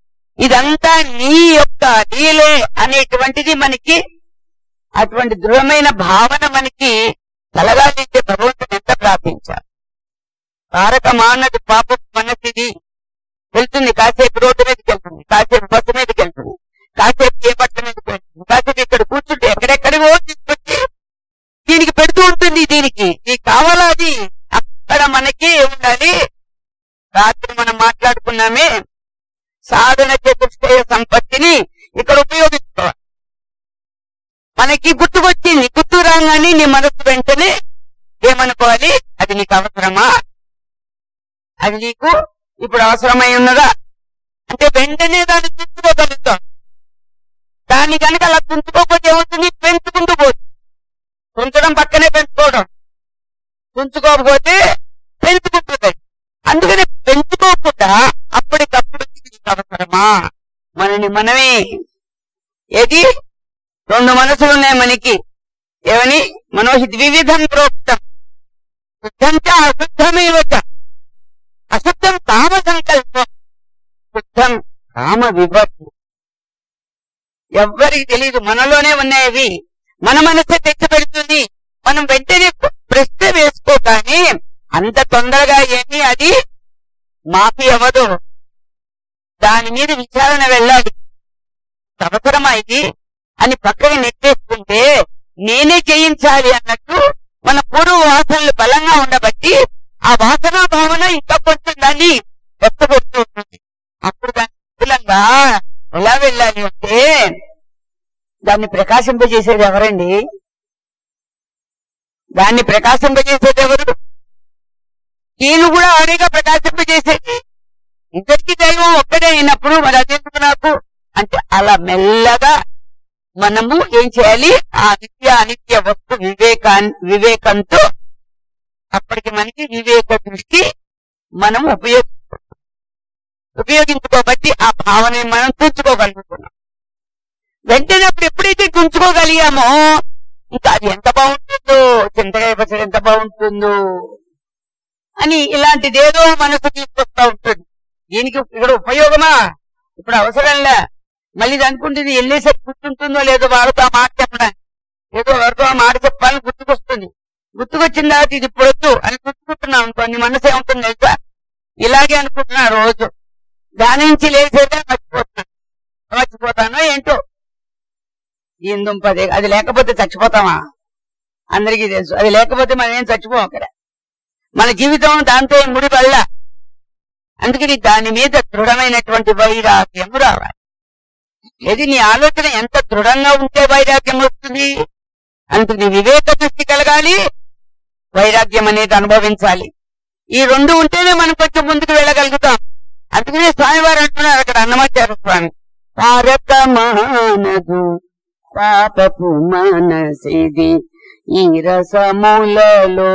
Speaker 1: ఇదంతా నీ యొక్క నీలే అనేటువంటిది మనకి అటువంటి దృఢమైన భావన మనకి కలగాలంటే భగవంతుని ఎంత ప్రార్థించాలి తారక మానది పాప మనసిది వెళ్తుంది కాసేపు రోడ్డు మీదకి వెళ్తుంది కాసేపు బస్సు మీదకి వెళ్తుంది కాసేపు ఏ బట్ట మీదకి వెళ్తుంది కాసేపు ఇక్కడ కూర్చుంటే ఎక్కడెక్కడికో తీసుకొచ్చి దీనికి పెడుతూ ఉంటుంది దీనికి ఇది కావాలా అది అక్కడ మనకి ఉండాలి రాత్రి మనం మాట్లాడుకున్నామే సాధన చతుష్టయ సంపత్తిని ఇక్కడ ఉపయోగించుకోవాలి మనకి గుర్తుకొచ్చింది గుర్తు రాగానే నీ మనసు వెంటనే ఏమనుకోవాలి అది నీకు అవసరమా అది నీకు ఇప్పుడు అవసరమై ఉన్నదా అంటే వెంటనే దాన్ని తుంచుకోగలుగుతాం దాన్ని కనుక అలా తుంచుకోకపోతే ఏమవుతుంది పెంచుకుంటూ పోతుంది తుంచడం పక్కనే పెంచుకోవడం తుంచుకోకపోతే పెంచుకుంటుంది అందుకని పెంచుకోకుండా అప్పటికప్పుడు ఇది నీకు అవసరమా మనని మనమే ఏది రెండు మనసులు ఉన్నాయి మనకి ఏమని మనోహి ద్వివిధం ప్రోక్తం శుద్ధం చ అశుద్ధమేవ చ అశుద్ధం కామ సంకల్పం శుద్ధం కామ విభక్తి ఎవ్వరికి తెలియదు మనలోనే ఉన్నాయి అవి మన మనసే తెచ్చి పెడుతుంది మనం వెంటనే ప్రశ్న వేసుకోగానే అంత తొందరగా ఏమి అది మాఫీ అవ్వదు దాని మీద విచారణ వెళ్ళాలి అవసరమా ఇది అని పక్కకి నెట్టేసుకుంటే నేనే చేయించాలి అన్నట్టు మన పూర్వ వాసనలు బలంగా ఉండబట్టి ఆ వాసన భావన ఇంకా కొంచెం దాన్ని వ్యక్తపడుతూ ఉంటుంది అప్పుడు దాని అనుకూలంగా ఎలా వెళ్ళాలి అంటే దాన్ని ప్రకాశింపజేసేది ఎవరండి దాన్ని ప్రకాశింపజేసేది ఎవరు నేను కూడా ఆడేగా ప్రకాశింపజేసేది ఇద్దరికి దైవం ఒక్కడే అయినప్పుడు మరి అదెందుకు నాకు అంటే అలా మెల్లగా మనము ఏం చేయాలి ఆ నిత్య అనిత్య వస్తు వివేకా వివేకంతో అప్పటికి మనకి వివేక దృష్టి మనం ఉపయోగ ఉపయోగించుకోబట్టి ఆ భావనని మనం తుంచుకోగలుగుతున్నాం వెంటనే అప్పుడు ఎప్పుడైతే తుంచుకోగలిగామో ఇంకా అది ఎంత బాగుంటుందో చింతకాయ పచ్చడి ఎంత బాగుంటుందో అని ఇలాంటిదేదో మనసు తీసుకొస్తా ఉంటుంది దీనికి ఇక్కడ ఉపయోగమా ఇప్పుడు అవసరంలే మళ్ళీ ఇది అనుకుంటుంది వెళ్ళేసరికి గుర్తుంటుందో లేదో వాళ్ళతో ఆ మాట చెప్పడానికి ఏదో ఎవరితో ఆ మాట చెప్పాలని గుర్తుకొస్తుంది గుర్తుకొచ్చిన తర్వాత ఇది ఇప్పుడు వద్దు అని గుర్తుకుంటున్నాం అనుకోండి మనసు ఏముంటుంది తెలుసా ఇలాగే అనుకుంటున్నా రోజు దాని నుంచి లేచేదే మర్చిపోతున్నాను మర్చిపోతానో ఏంటో ఏం దుంపది అది లేకపోతే చచ్చిపోతామా అందరికీ తెలుసు అది లేకపోతే మనం ఏం చచ్చిపోం అక్కడ మన జీవితం దాంతో ముడి పడలా అందుకని దాని మీద దృఢమైనటువంటి వైరాగ్యము రావాలి ఏది నీ ఆలోచన ఎంత దృఢంగా ఉంటే వైరాగ్యం వస్తుంది అందుకని వివేక దృష్టి కలగాలి వైరాగ్యం అనేది అనుభవించాలి ఈ రెండు ఉంటేనే మనం కొంచెం ముందుకు వెళ్ళగలుగుతాం అందుకనే స్వామివారు అంటున్నారు అక్కడ అన్నమాచార్య స్వామి పారకమానదు పాపపు మనసిది ఈ రసములలో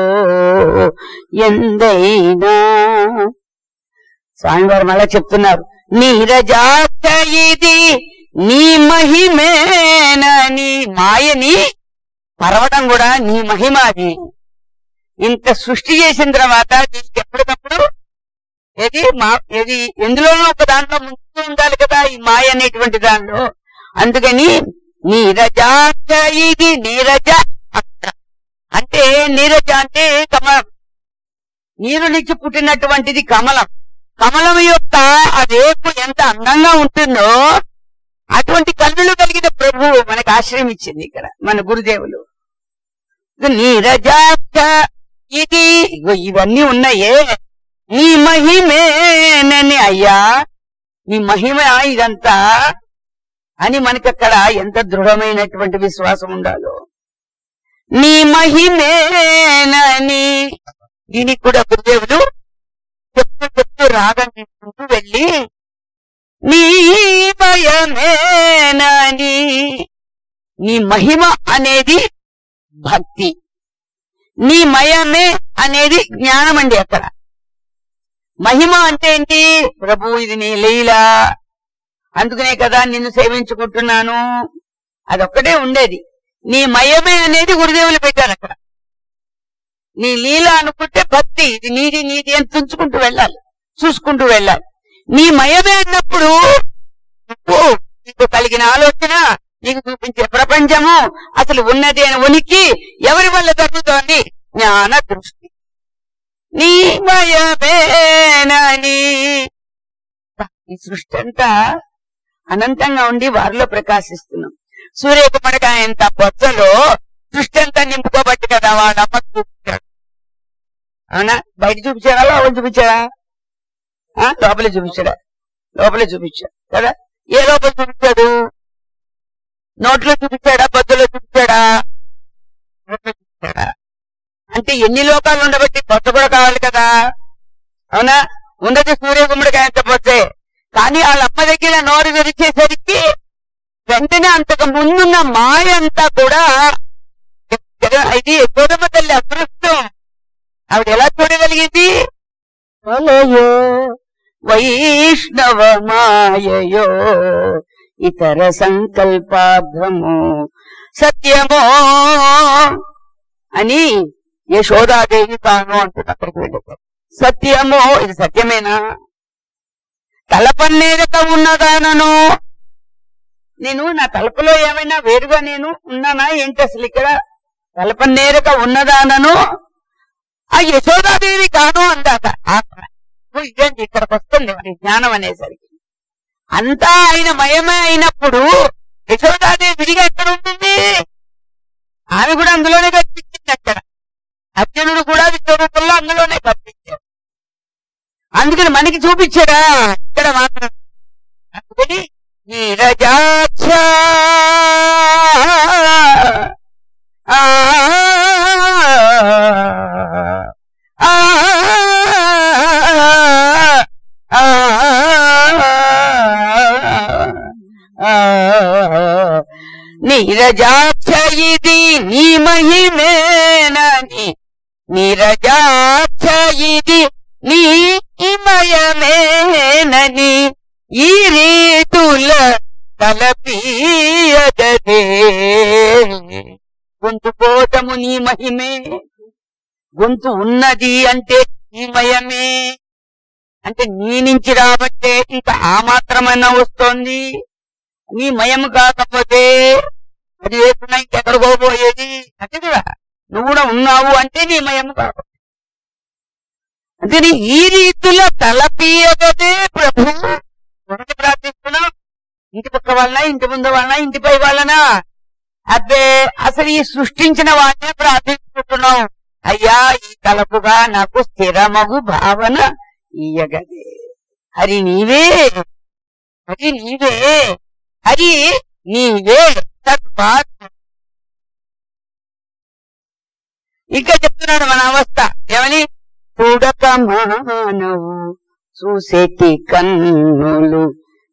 Speaker 1: ఎందైనా స్వామివారు మళ్ళా చెప్తున్నారు నీరజాక్ష ఇది నీ మహిమేనని మాయని పరవటం కూడా నీ మహిమ అది ఇంత సృష్టి చేసిన తర్వాత దీనికి ఎప్పటికప్పుడు ఏది మా ఏది ఎందులోనూ ఒక దాంట్లో ముంచుతూ ఉండాలి కదా ఈ మాయ అనేటువంటి దానిలో అందుకని నీరజాక్ష ఇది నీరజ అక్ష అంటే నీరజ అంటే కమలం నీరు నుంచి పుట్టినటువంటిది కమలం కమలం యొక్క ఆ రేపు ఎంత అందంగా ఉంటుందో అటువంటి కన్నులు కలిగిన ప్రభువు మనకు ఆశ్రయం ఇచ్చింది ఇక్కడ మన గురుదేవులు నీరజాక్ష ఇది ఇగో ఇవన్నీ ఉన్నాయే నీ మహిమేనని అయ్యా నీ మహిమ ఇదంతా అని మనకి అక్కడ ఎంత దృఢమైనటువంటి విశ్వాసం ఉండాలో నీ మహిమేనని దీనికి కూడా గురుదేవులు చెప్తూ చెప్తూ రాగం తీసుకుంటూ వెళ్ళి నీ భయమేనని నీ మహిమ అనేది భక్తి నీ మయమే అనేది జ్ఞానం అండి అక్కడ మహిమ అంటే ఏంటి ప్రభు ఇది నీ లీలా అందుకనే కదా నిన్ను సేవించుకుంటున్నాను అదొక్కటే ఉండేది నీ మయమే అనేది గురుదేవులు పెట్టారు అక్కడ నీ లీల అనుకుంటే భక్తి ఇది నీది నీది అని తుంచుకుంటూ వెళ్ళాలి చూసుకుంటూ వెళ్ళాలి నీ మయమే అన్నప్పుడు కలిగిన ఆలోచన నీకు చూపించే ప్రపంచము అసలు ఉన్నది అని ఉనికి ఎవరి వల్ల జరుగుతోంది జ్ఞాన దృష్టి నీ మయమేనని ఈ సృష్టి అంతా అనంతంగా ఉండి వారిలో ప్రకాశిస్తున్నాం సూర్యకుమారిగా ఎంత బొచ్చలో సృష్టి అంతా నింపుకోబట్టి కదా వాళ్ళ అమ్మకు చూపించాడు అవునా బయట చూపించాడా లోపల చూపించాడా ఆ? లోపలే చూపించాడా లోపలే చూపించాడు కదా ఏ లోపల చూపించాడు నోట్లో చూపించాడా బొద్దులో చూపించాడా నోట్లో చూపించాడా అంటే ఎన్ని లోకాలు ఉండబట్టి బొత్త కూడా కావాలి కదా అవునా ఉన్నది సూర్యకుముడిగా ఎంత బొత్తే కానీ వాళ్ళ అమ్మ దగ్గర నోరు విరిచేసరికి వెంటనే అంతకు ముందున్న మాయ అంతా కూడా జగ- ఇది యశోదమ్మ తల్లి అదృష్టం ఆవిడ ఎలా చూడగలిగింది వలయో వైష్ణవ మాయయో ఇతర సంకల్పార్థము సత్యమో అని యశోదాదేవి తాను అంటుంది అక్కడికి వెళ్ళేది సత్యమో ఇది సత్యమేనా తలపన్నేరక ఉన్నదానను నేను నా తలపలో ఏమైనా వేరుగా నేను ఉన్నానా ఏంటి అసలు ఇక్కడ తలపన్నేరక ఉన్నదానను ఆ యశోదాదేవి కాను అందాక ఆత్మ ఓ ఇదేంటి ఇక్కడికి వస్తుంది మరి జ్ఞానం అనేసరికి అంతా ఆయన మయమే అయినప్పుడు యశోదాదేవి విడిగా ఎక్కడ ఉంటుంది ఆమె కూడా అందులోనే కనిపించింది అక్కడ అర్జునుడు కూడా విశ్వరూపంలో అందులోనే కనిపించాడు అందుకని మనకి చూపించాడా ఇక్కడ మాత్రం అందుకని నీరజాక్ష ఆ, ఆ, ఆ, ఆ, నీరజాక్ష ఇది నీ మహిమేనని నీరజాక్ష ఇది నీ మయమేనని ఈ రీతుల తలపీయగదే గొంతు పోటము నీ మహిమే గొంతు ఉన్నది అంటే నీ మయమే అంటే నీ నుంచి రాబట్టే ఇంకా ఆ మాత్రమైనా వస్తోంది నీ మయం కాకపోతే అది లేకుండా ఇంకెక్కడికో పోయేది అంతే కదా నువ్వు కూడా ఉన్నావు అంటే నీ మయం కాకపోతే అందుకని ఈ రీతిలో తలపీయగదే ప్రభు ఎవరికి ప్రార్థిస్తున్నాం ఇంటి పక్క వాళ్ళనా ఇంటి ముందు వాళ్ళనా ఇంటిపై వాళ్ళనా అబ్బే అసలు ఈ సృష్టించిన వాడినే ప్రార్థించుకుంటున్నాం అయ్యా ఈ తలపుగా నాకు స్థిరమగు భావన ఇయ్యగదే హరి నీవే హరి నీవే హరి నీవే తద్వాత్ ఇంకా చెప్తున్నాడు మన అవస్థ ఏమని చూడక మానవు చూసేటి కన్నులు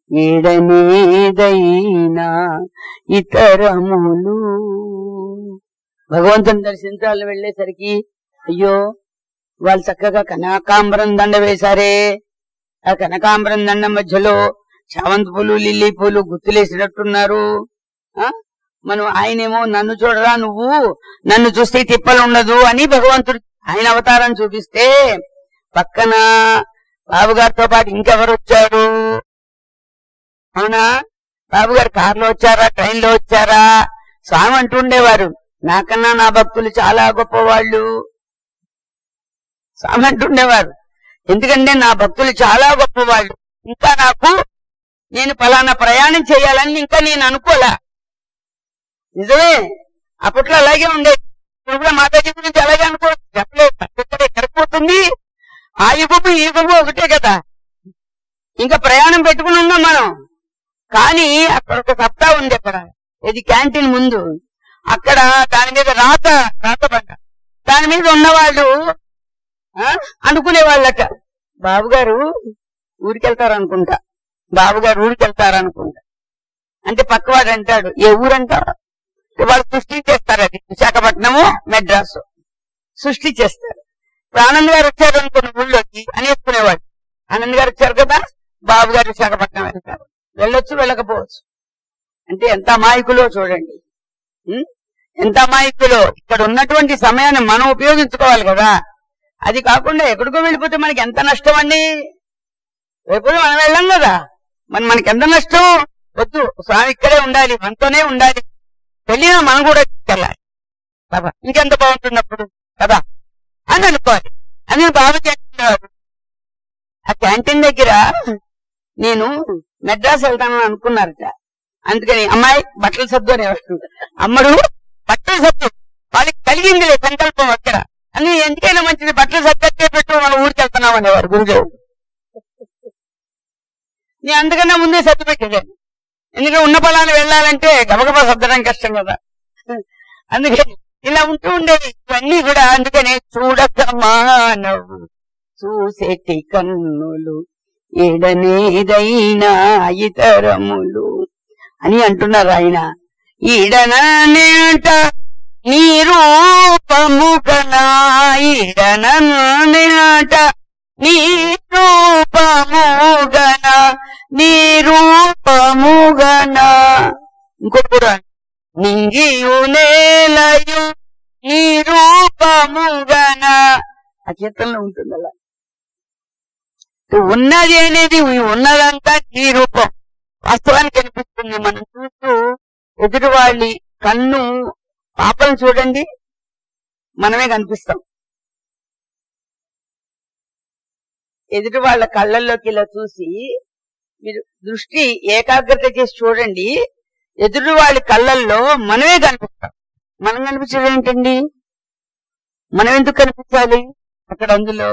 Speaker 1: ఏడనేదైనా ఇతరములు భగవంతుని దర్శించాలని వెళ్ళేసరికి అయ్యో వాళ్ళు చక్కగా కనకాంబరం దండ వేశారే ఆ కనకాంబరం దండ మధ్యలో చామంతి పూలు లిల్లీ పూలు గుర్తులేసినట్టున్నారు ఆ? మనం ఆయనేమో నన్ను చూడరా నువ్వు నన్ను చూస్తే తిప్పలు ఉండదు అని భగవంతుడు ఆయన అవతారం చూపిస్తే పక్కన బాబు గారితో పాటు ఇంకెవరు వచ్చారు అవునా బాబు గారు కారులో వచ్చారా ట్రైన్ లో వచ్చారా స్వామి అంటుండేవారు నాకన్నా నా భక్తులు చాలా గొప్పవాళ్ళు స్వామి అంటుండేవారు ఎందుకంటే నా భక్తులు చాలా గొప్పవాళ్ళు ఇంకా నాకు నేను ఫలానా ప్రయాణం చేయాలని ఇంకా నేను అనుకోలే నిజమే అప్పట్లో అలాగే ఉండేది ఇప్పుడు కూడా మాతాజీ గురించి అలాగే అనుకోవచ్చు చెప్పలేదు ఇక్కడ ఎక్కడికి పోతుంది ఆ యుగము ఈ యుగము ఒకటే కదా ఇంకా ప్రయాణం పెట్టుకుని ఉన్నాం మనం కానీ అక్కడ ఒక సప్తా ఉంది అక్కడ ఇది క్యాంటీన్ ముందు అక్కడ దాని మీద రాత రాత బండ దాని మీద ఉన్నవాళ్ళు ఆ, అనుకునేవాళ్ళట బాబుగారు ఊరికెళ్తారనుకుంటా బాబుగారు ఊరికెళ్తారనుకుంటా అంటే పక్కవాడు అంటాడు ఏ ఊరంటారు వాళ్ళు సృష్టి చేస్తారు అది విశాఖపట్నము మెడ్రాసు సృష్టి చేస్తారు ఇప్పుడు ఆనంద్ గారు వచ్చారు అనుకున్న ఊళ్ళోకి అనేసుకునేవాడు ఆనంద్ గారు వచ్చారు కదా బాబు గారు విశాఖపట్నం వెళ్తారు వెళ్ళొచ్చు వెళ్ళకపోవచ్చు అంటే ఎంత అమాయకులో చూడండి ఉం? ఎంత అమాయకులో ఇక్కడ ఉన్నటువంటి సమయాన్ని మనం ఉపయోగించుకోవాలి కదా అది కాకుండా ఎక్కడికో వెళ్ళిపోతే మనకి ఎంత నష్టం అండి రేపు మనం వెళ్ళాం కదా మరి మనకి ఎంత నష్టం వద్దు స్వామి ఇక్కడే ఉండాలి మనతోనే ఉండాలి వెళ్ళినా మనం కూడా తీసుకెళ్ళాలి బాబా ఇంకెంత బాగుంటున్నప్పుడు కదా అని అనుకోవాలి అని బాబు చేస్తున్నారు ఆ క్యాంటీన్ దగ్గర నేను మెడ్రాస్ వెళ్తానని అనుకున్నారట అందుకని అమ్మాయి బట్టలు సర్దు అనేవాడు అమ్మడు బట్టలు సర్దు వాళ్ళకి కలిగింది సంకల్పం అక్కడ అని ఎందుకైనా మంచిది బట్టలు సర్దట్టే పెట్టు మన ఊరికి వెళ్తున్నాం అనేవారు గురుదేవుడు నేను అందుకన్నా ముందే సర్ది పెట్టేదాన్ని ఎందుకంటే ఉన్న పొలాన్ని వెళ్ళాలంటే గబగబా సర్దడం కష్టం కదా అందుకని ఇలా ఉంటూ ఉండేది ఇవన్నీ కూడా అందుకనే చూడక మానవు చూసేటి కన్నులు ఈడనేదైనా ఇతరములు అని అంటున్నారు ఆయన ఈడనేట నీ రూపముగనా ఈడనేట నీ రూపముగనా నీ రూపముగనా ఇంకొక పురాణం. నింగియు నేలయు నీ రూపముగన ఆ కీర్తనలో ఉంటుంది అలా ఉన్నది అనేది ఉన్నదంతా నీ రూపం వాస్తవానికి కనిపిస్తుంది మనం చూస్తూ ఎదురు వాళ్ళి కన్ను పాపను చూడండి మనమే కనిపిస్తాం ఎదుటి వాళ్ళ కళ్ళల్లోకి ఇలా చూసి మీరు దృష్టి ఏకాగ్రత చేసి చూడండి ఎదురు వాళ్ళ కళ్ళల్లో మనమే కనిపిస్తాం మనం కనిపించేది ఏంటండి మనం ఎందుకు కనిపించాలి అక్కడ అందులో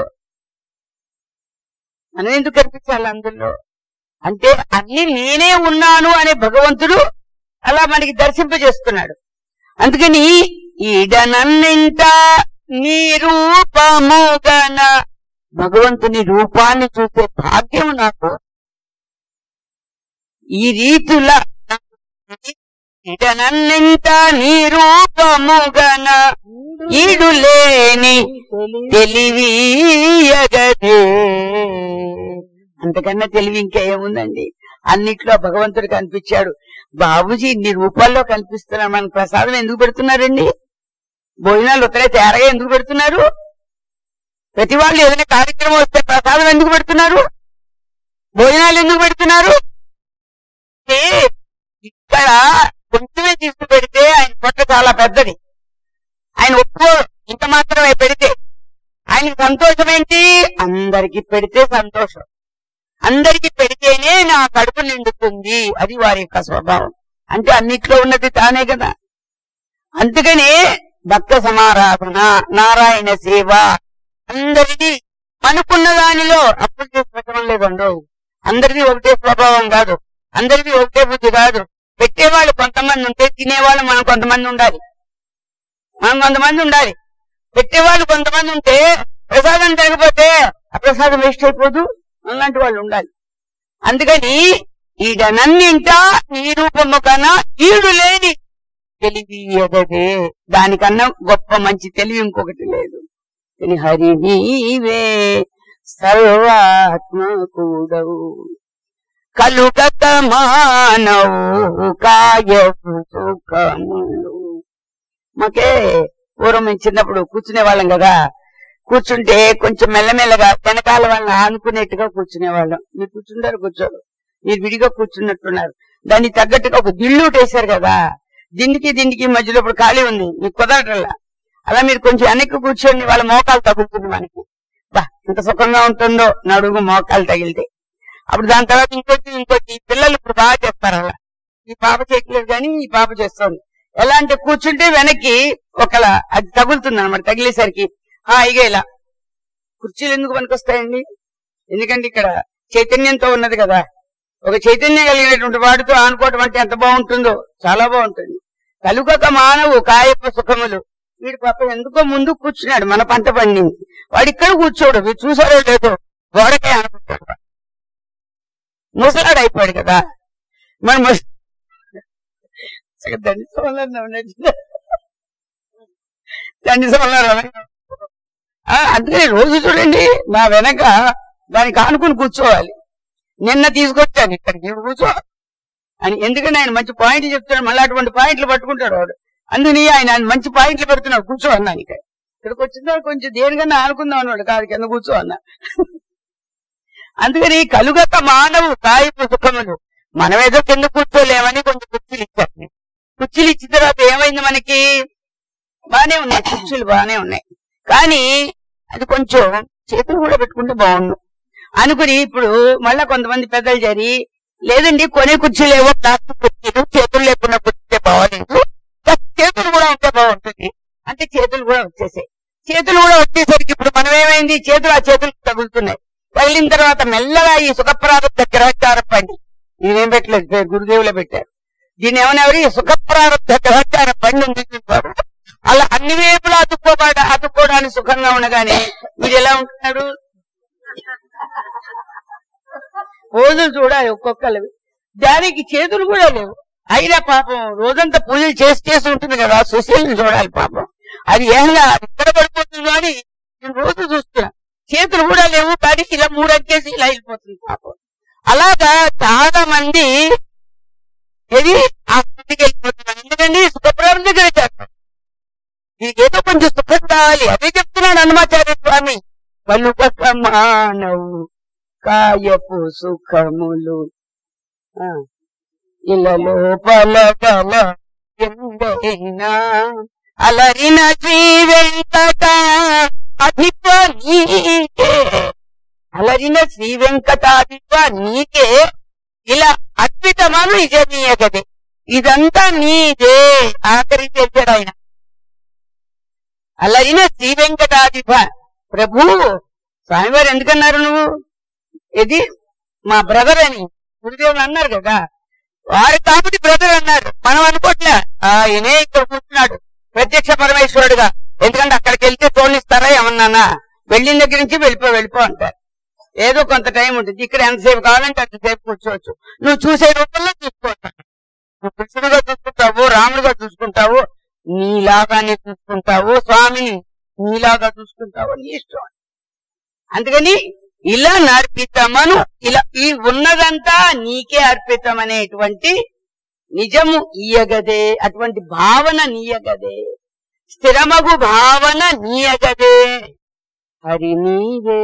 Speaker 1: మనం ఎందుకు కనిపించాలి అందులో అంటే అన్ని నేనే ఉన్నాను అనే భగవంతుడు అలా మనకి దర్శింపజేస్తున్నాడు అందుకని ఈడనన్నింట నీ రూపముగన భగవంతుని రూపాన్ని చూసే భాగ్యం నాకు ఈ రీతిలా ఇటనన్నింత నీ రూపముగన ఈడు లేని తెలివియగదే అంతకన్నా తెలివి ఇంకా ఏముందండి అన్నిట్లో భగవంతుడు కనిపించాడు బాబుజీ ఇన్ని రూపాల్లో కనిపిస్తున్నారు మనకు ప్రసాదం ఎందుకు పెడుతున్నారండి భోజనాలు ఒకరే తేరగా ఎందుకు పెడుతున్నారు ప్రతి వాళ్ళు ఏదైనా కార్యక్రమం వస్తే ప్రసాదం ఎందుకు పెడుతున్నారు భోజనాలు ఎందుకు పెడుతున్నారు అంటే ఇక్కడ కొంచెమే తీసుకు పెడితే ఆయన పొట్ట చాలా పెద్దది ఆయన ఒప్పుకో ఇంత మాత్రమే పెడితే ఆయనకి సంతోషం ఏంటి అందరికి పెడితే సంతోషం అందరికి పెడితేనే నా కడుపు నిండుతుంది అది వారి యొక్క స్వభావం అంటే అన్నిట్లో ఉన్నది తానే కదా అందుకనే భక్త సమారాధన నారాయణ సేవ అందరిది అనుకున్న దానిలో అప్పులు చేసి పెట్టడం లేదండో అందరిది ఒకటే స్వభావం కాదు అందరిది ఒకటే బుద్ధి కాదు పెట్టేవాళ్ళు కొంతమంది ఉంటే తినేవాళ్ళు మనం కొంతమంది ఉండాలి మనం కొంతమంది ఉండాలి పెట్టేవాళ్ళు కొంతమంది ఉంటే ప్రసాదం తినకపోతే ఆ ప్రసాదం వేస్ట్ అయిపోదు అలాంటి వాళ్ళు ఉండాలి అందుకని ఈడనన్నింట నీ రూపము కన్నా ఈడు లేని తెలివి ఎదదే దానికన్నా గొప్ప మంచి తెలివి ఇంకొకటి లేదు కానీ హరి నీవే సర్వాత్మకుడవు కలుగత మానవు కాయపు సుఖములు మాకే పూర్వం మేము చిన్నప్పుడు కూర్చునే వాళ్ళం కదా కూర్చుంటే కొంచెం మెల్లమెల్లగా వెనకాల వాళ్ళని ఆనుకునేట్టుగా కూర్చునే వాళ్ళం మీరు కూర్చుంటారు కూర్చోరు మీరు విడిగా కూర్చున్నట్టున్నారు దానికి తగ్గట్టుగా ఒక దిళ్ళు వేశారు కదా దిండికి దిండికి మధ్యలో ఇప్పుడు ఖాళీ ఉంది మీకు కుదరటల్లా అలా మీరు కొంచెం వెనక్కి కూర్చొని వాళ్ళ మోకాలు తగులుతుంది మనకి బా ఎంత సుఖంగా ఉంటుందో నడుగు మోకాలు తగిలితే అప్పుడు దాని తర్వాత ఇంకోటి ఇంకోటి ఈ పిల్లలు ఇప్పుడు బాగా చేస్తారు అలా ఈ పాప చేయట్లేదు కానీ ఈ పాప చేస్తుంది ఎలా అంటే కూర్చుంటే వెనక్కి ఒకలా అది తగులుతుంది అనమాట తగిలేసరికి ఆ ఇక ఇలా కుర్చీలు ఎందుకు పనికొస్తాయండి ఎందుకంటే ఇక్కడ చైతన్యంతో ఉన్నది కదా ఒక చైతన్యం కలిగినటువంటి వాడితో ఆనుకోవటం అంటే ఎంత బాగుంటుందో చాలా బాగుంటుంది కలుగక మానవు కాయప్ప సుఖములు వీడి పాప ఎందుకో ముందు కూర్చున్నాడు మన పంట పండింది వాడు ఇక్కడ కూర్చోడు మీరు చూసారో లేదో గోడకే అనుకుంటాడు ముసలాడు అయిపోయాడు కదా మన ముస దండి సోమన్నారు దండి సోమన్నారు అందుకని రోజు చూడండి నా వెనక దానికి ఆనుకుని కూర్చోవాలి నిన్న తీసుకొచ్చాను ఇక్కడికి ఇప్పుడు కూర్చో అని ఎందుకంటే ఆయన మంచి పాయింట్లు చెప్తాడు మళ్ళీ అటువంటి పాయింట్లు పట్టుకుంటాడు వాడు అందుకని ఆయన ఆయన మంచి పాయింట్లు పెడుతున్నాడు కూర్చో అన్నాను ఇక్కడ ఇక్కడికి వచ్చిన తర్వాత కొంచెం దేనికన్నా ఆనుకుందాం అన్నాడు కాదు కింద కూర్చో అన్నా అందుకని కలుగక మానవు కాయపు సుఖములు మనం ఏదో కింద కూర్చోలేమని కొంచెం కుర్చీలు ఇచ్చారు కుర్చీలు ఇచ్చిన తర్వాత ఏమైంది మనకి బానే ఉన్నాయి కుర్చీలు బానే ఉన్నాయి కానీ అది కొంచెం చేతులు కూడా పెట్టుకుంటే బాగుండు అనుకుని ఇప్పుడు మళ్ళా కొంతమంది పెద్దలు జరి లేదండి కొనే కుర్చీలు ఏవో ప్లాస్టిక్ కుర్చీలు చేతులు లేకుండా కూర్చుంటే బాగోలేదు బస్ చేతులు కూడా ఉంటే బాగుంటుంది అంటే చేతులు కూడా వచ్చేసాయి చేతులు కూడా వచ్చేసరికి ఇప్పుడు మనం ఏమైంది చేతులు ఆ చేతులకు తగులుతున్నాయి తగిలిన తర్వాత మెల్లగా ఈ సుఖప్రారంభ గ్రహచార పండి నేనేం పెట్టలేదు పేరు గురుదేవులే పెట్టారు దీని ఏమన్నారు ఈ సుఖప్రారంభ గ్రహచార పండి ఉంది చూసారు. అలా అన్ని వైపులా అతుక్కోబాట అతుక్కోవడానికి సుఖంగా ఉండగానే మీరు ఎలా ఉంటున్నారు రోజులు చూడాలి ఒక్కొక్కరు దానికి చేతులు కూడా లేవు అయినా పాపం రోజంతా పూజలు చేసి చేసి ఉంటుంది కదా సుశీల్ని చూడాలి పాపం అది ఏంగా ఇక్కడ పడిపోతుందో అని నేను రోజు చూస్తున్నా చేతులు కూడా లేవు కానీ ఇలా మూడు అంకేసి ఇలా వెళ్ళిపోతుంది పాపం అలాగా చాలా మంది ఇది ఆ స్థితికి వెళ్ళిపోతున్నారు ఎందుకండి సుఖప్రారం దగ్గర చేస్తారు నీకేదో కొంచెం సుఖం కావాలి అదే చెప్తున్నాడు హనుమాచార్య స్వామి పలుక మానవు కాయపు సుఖములు ఆ, ఇలలో పలకల ఎందైనా అలరిన శ్రీ వెంకట అధిప నీకే అలరిన శ్రీ వెంకటాధిప నీకే ఇలా అద్భుతమాను నిజమీయగదే ఇదంతా నీదే ఆఖరి చెప్పాడు ఆయన అలరిన శ్రీ వెంకటాధిప ప్రభు స్వామివారు ఎందుకన్నారు నువ్వు ఇది మా బ్రదర్ అని గురుదేవులు అన్నారు కదా వారు కాబట్టి బ్రదర్ అన్నారు మనం అనుకోవట్లే ఆయనే ఇక్కడ కూర్చున్నాడు ప్రత్యక్ష పరమేశ్వరుడుగా ఎందుకంటే అక్కడికి వెళ్తే తోలిస్తారా ఏమన్నానా వెళ్ళిన దగ్గర నుంచి వెళ్ళిపో వెళ్ళిపో అంటారు ఏదో కొంత టైం ఉంటుంది ఇక్కడ ఎంతసేపు కావాలంటే అంతసేపు కూర్చోవచ్చు నువ్వు చూసే రూపంలో చూసుకోవచ్చు నువ్వు కృష్ణుడుగా చూసుకుంటావు రాముడుగా చూసుకుంటావు నీలాగానే చూసుకుంటావు స్వామిని నీలాగా చూసుకుంటావు నీ ఇష్టం అందుకని ఇలా నర్పితమను ఇలా ఈ ఉన్నదంతా నీకే అర్పితం అనేటువంటి నిజము ఇయ్యగదే అటువంటి భావన నీయగదే స్థిరమగు భావన నీయగదే హరి నీవే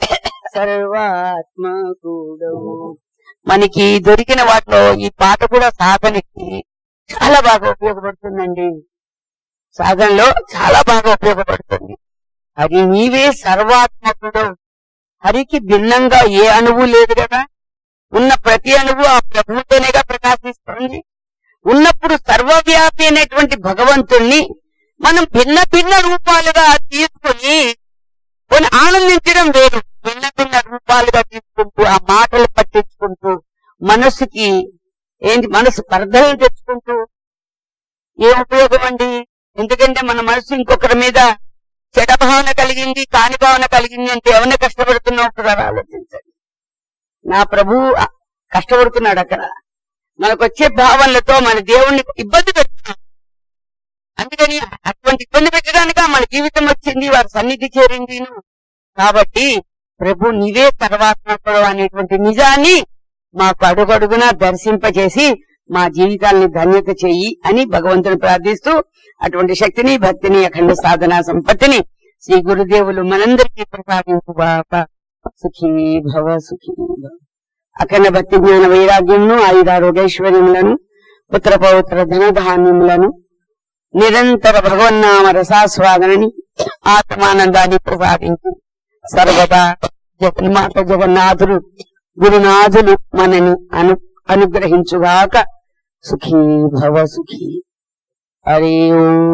Speaker 1: సర్వాత్మకుడవు మనకి దొరికిన వాటిలో ఈ పాట కూడా సాధనకి చాలా బాగా ఉపయోగపడుతుందండి సాధనలో చాలా బాగా ఉపయోగపడుతుంది హరి నీవే సర్వాత్మకుడు హరికి భిన్నంగా ఏ అణువు లేదు కదా ఉన్న ప్రతి అణువు ఆ ప్రభుతోనేగా ప్రకాశిస్తుంది ఉన్నప్పుడు సర్వవ్యాపి అనేటువంటి భగవంతుణ్ణి మనం భిన్న భిన్న రూపాలుగా తీసుకుని కొన్ని ఆనందించడం వేరు భిన్న భిన్న రూపాలుగా తీసుకుంటూ ఆ మాటలు పట్టించుకుంటూ మనసుకి ఏంటి మనసు స్పర్ధలు తెచ్చుకుంటూ ఏం ఉపయోగం అండి ఎందుకంటే మన మనసు ఇంకొకరి మీద చెడ భావన కలిగింది కాని భావన కలిగింది అంటే ఎవరిని కష్టపడుతున్నావు ఒకసారి ఆలోచించండి నా ప్రభు కష్టపడుతున్నాడు అక్కడ మనకు వచ్చే భావనలతో మన దేవుణ్ణి ఇబ్బంది పెడుతున్నాం అందుకని అటువంటి ఇబ్బంది పెట్టడానిక మన జీవితం వచ్చింది వారి సన్నిధి చేరింది కాబట్టి ప్రభు నీవే సర్వాత్మకుడు అనేటువంటి నిజాన్ని మాకు అడుగడుగునా దర్శింపచేసి మా జీవితాల్ని ధన్యత చెయ్యి అని భగవంతుని ప్రార్థిస్తూ అటువంటి శక్తిని భక్తిని అఖండ సాధన సంపత్తిని శ్రీ గురుదేవులు మనందరికీ ప్రసాదించు బాప సుఖీ భవ సుఖీ భవ అఖండ భక్తి జ్ఞాన వైరాగ్యమును ఆయుధారోగ్యైశ్వర్యములను పుత్ర పౌత్ర ధనధాన్యములను నిరంతర భగవన్నామ రసాస్వాదనని ఆత్మానందాన్ని ప్రసాదించి సర్వదా జగన్మాత జగన్నాథుడు గురునాథులు మనని అను అనుగ్రహించుగాక సుఖీ భవ సుఖీ హరి ఓం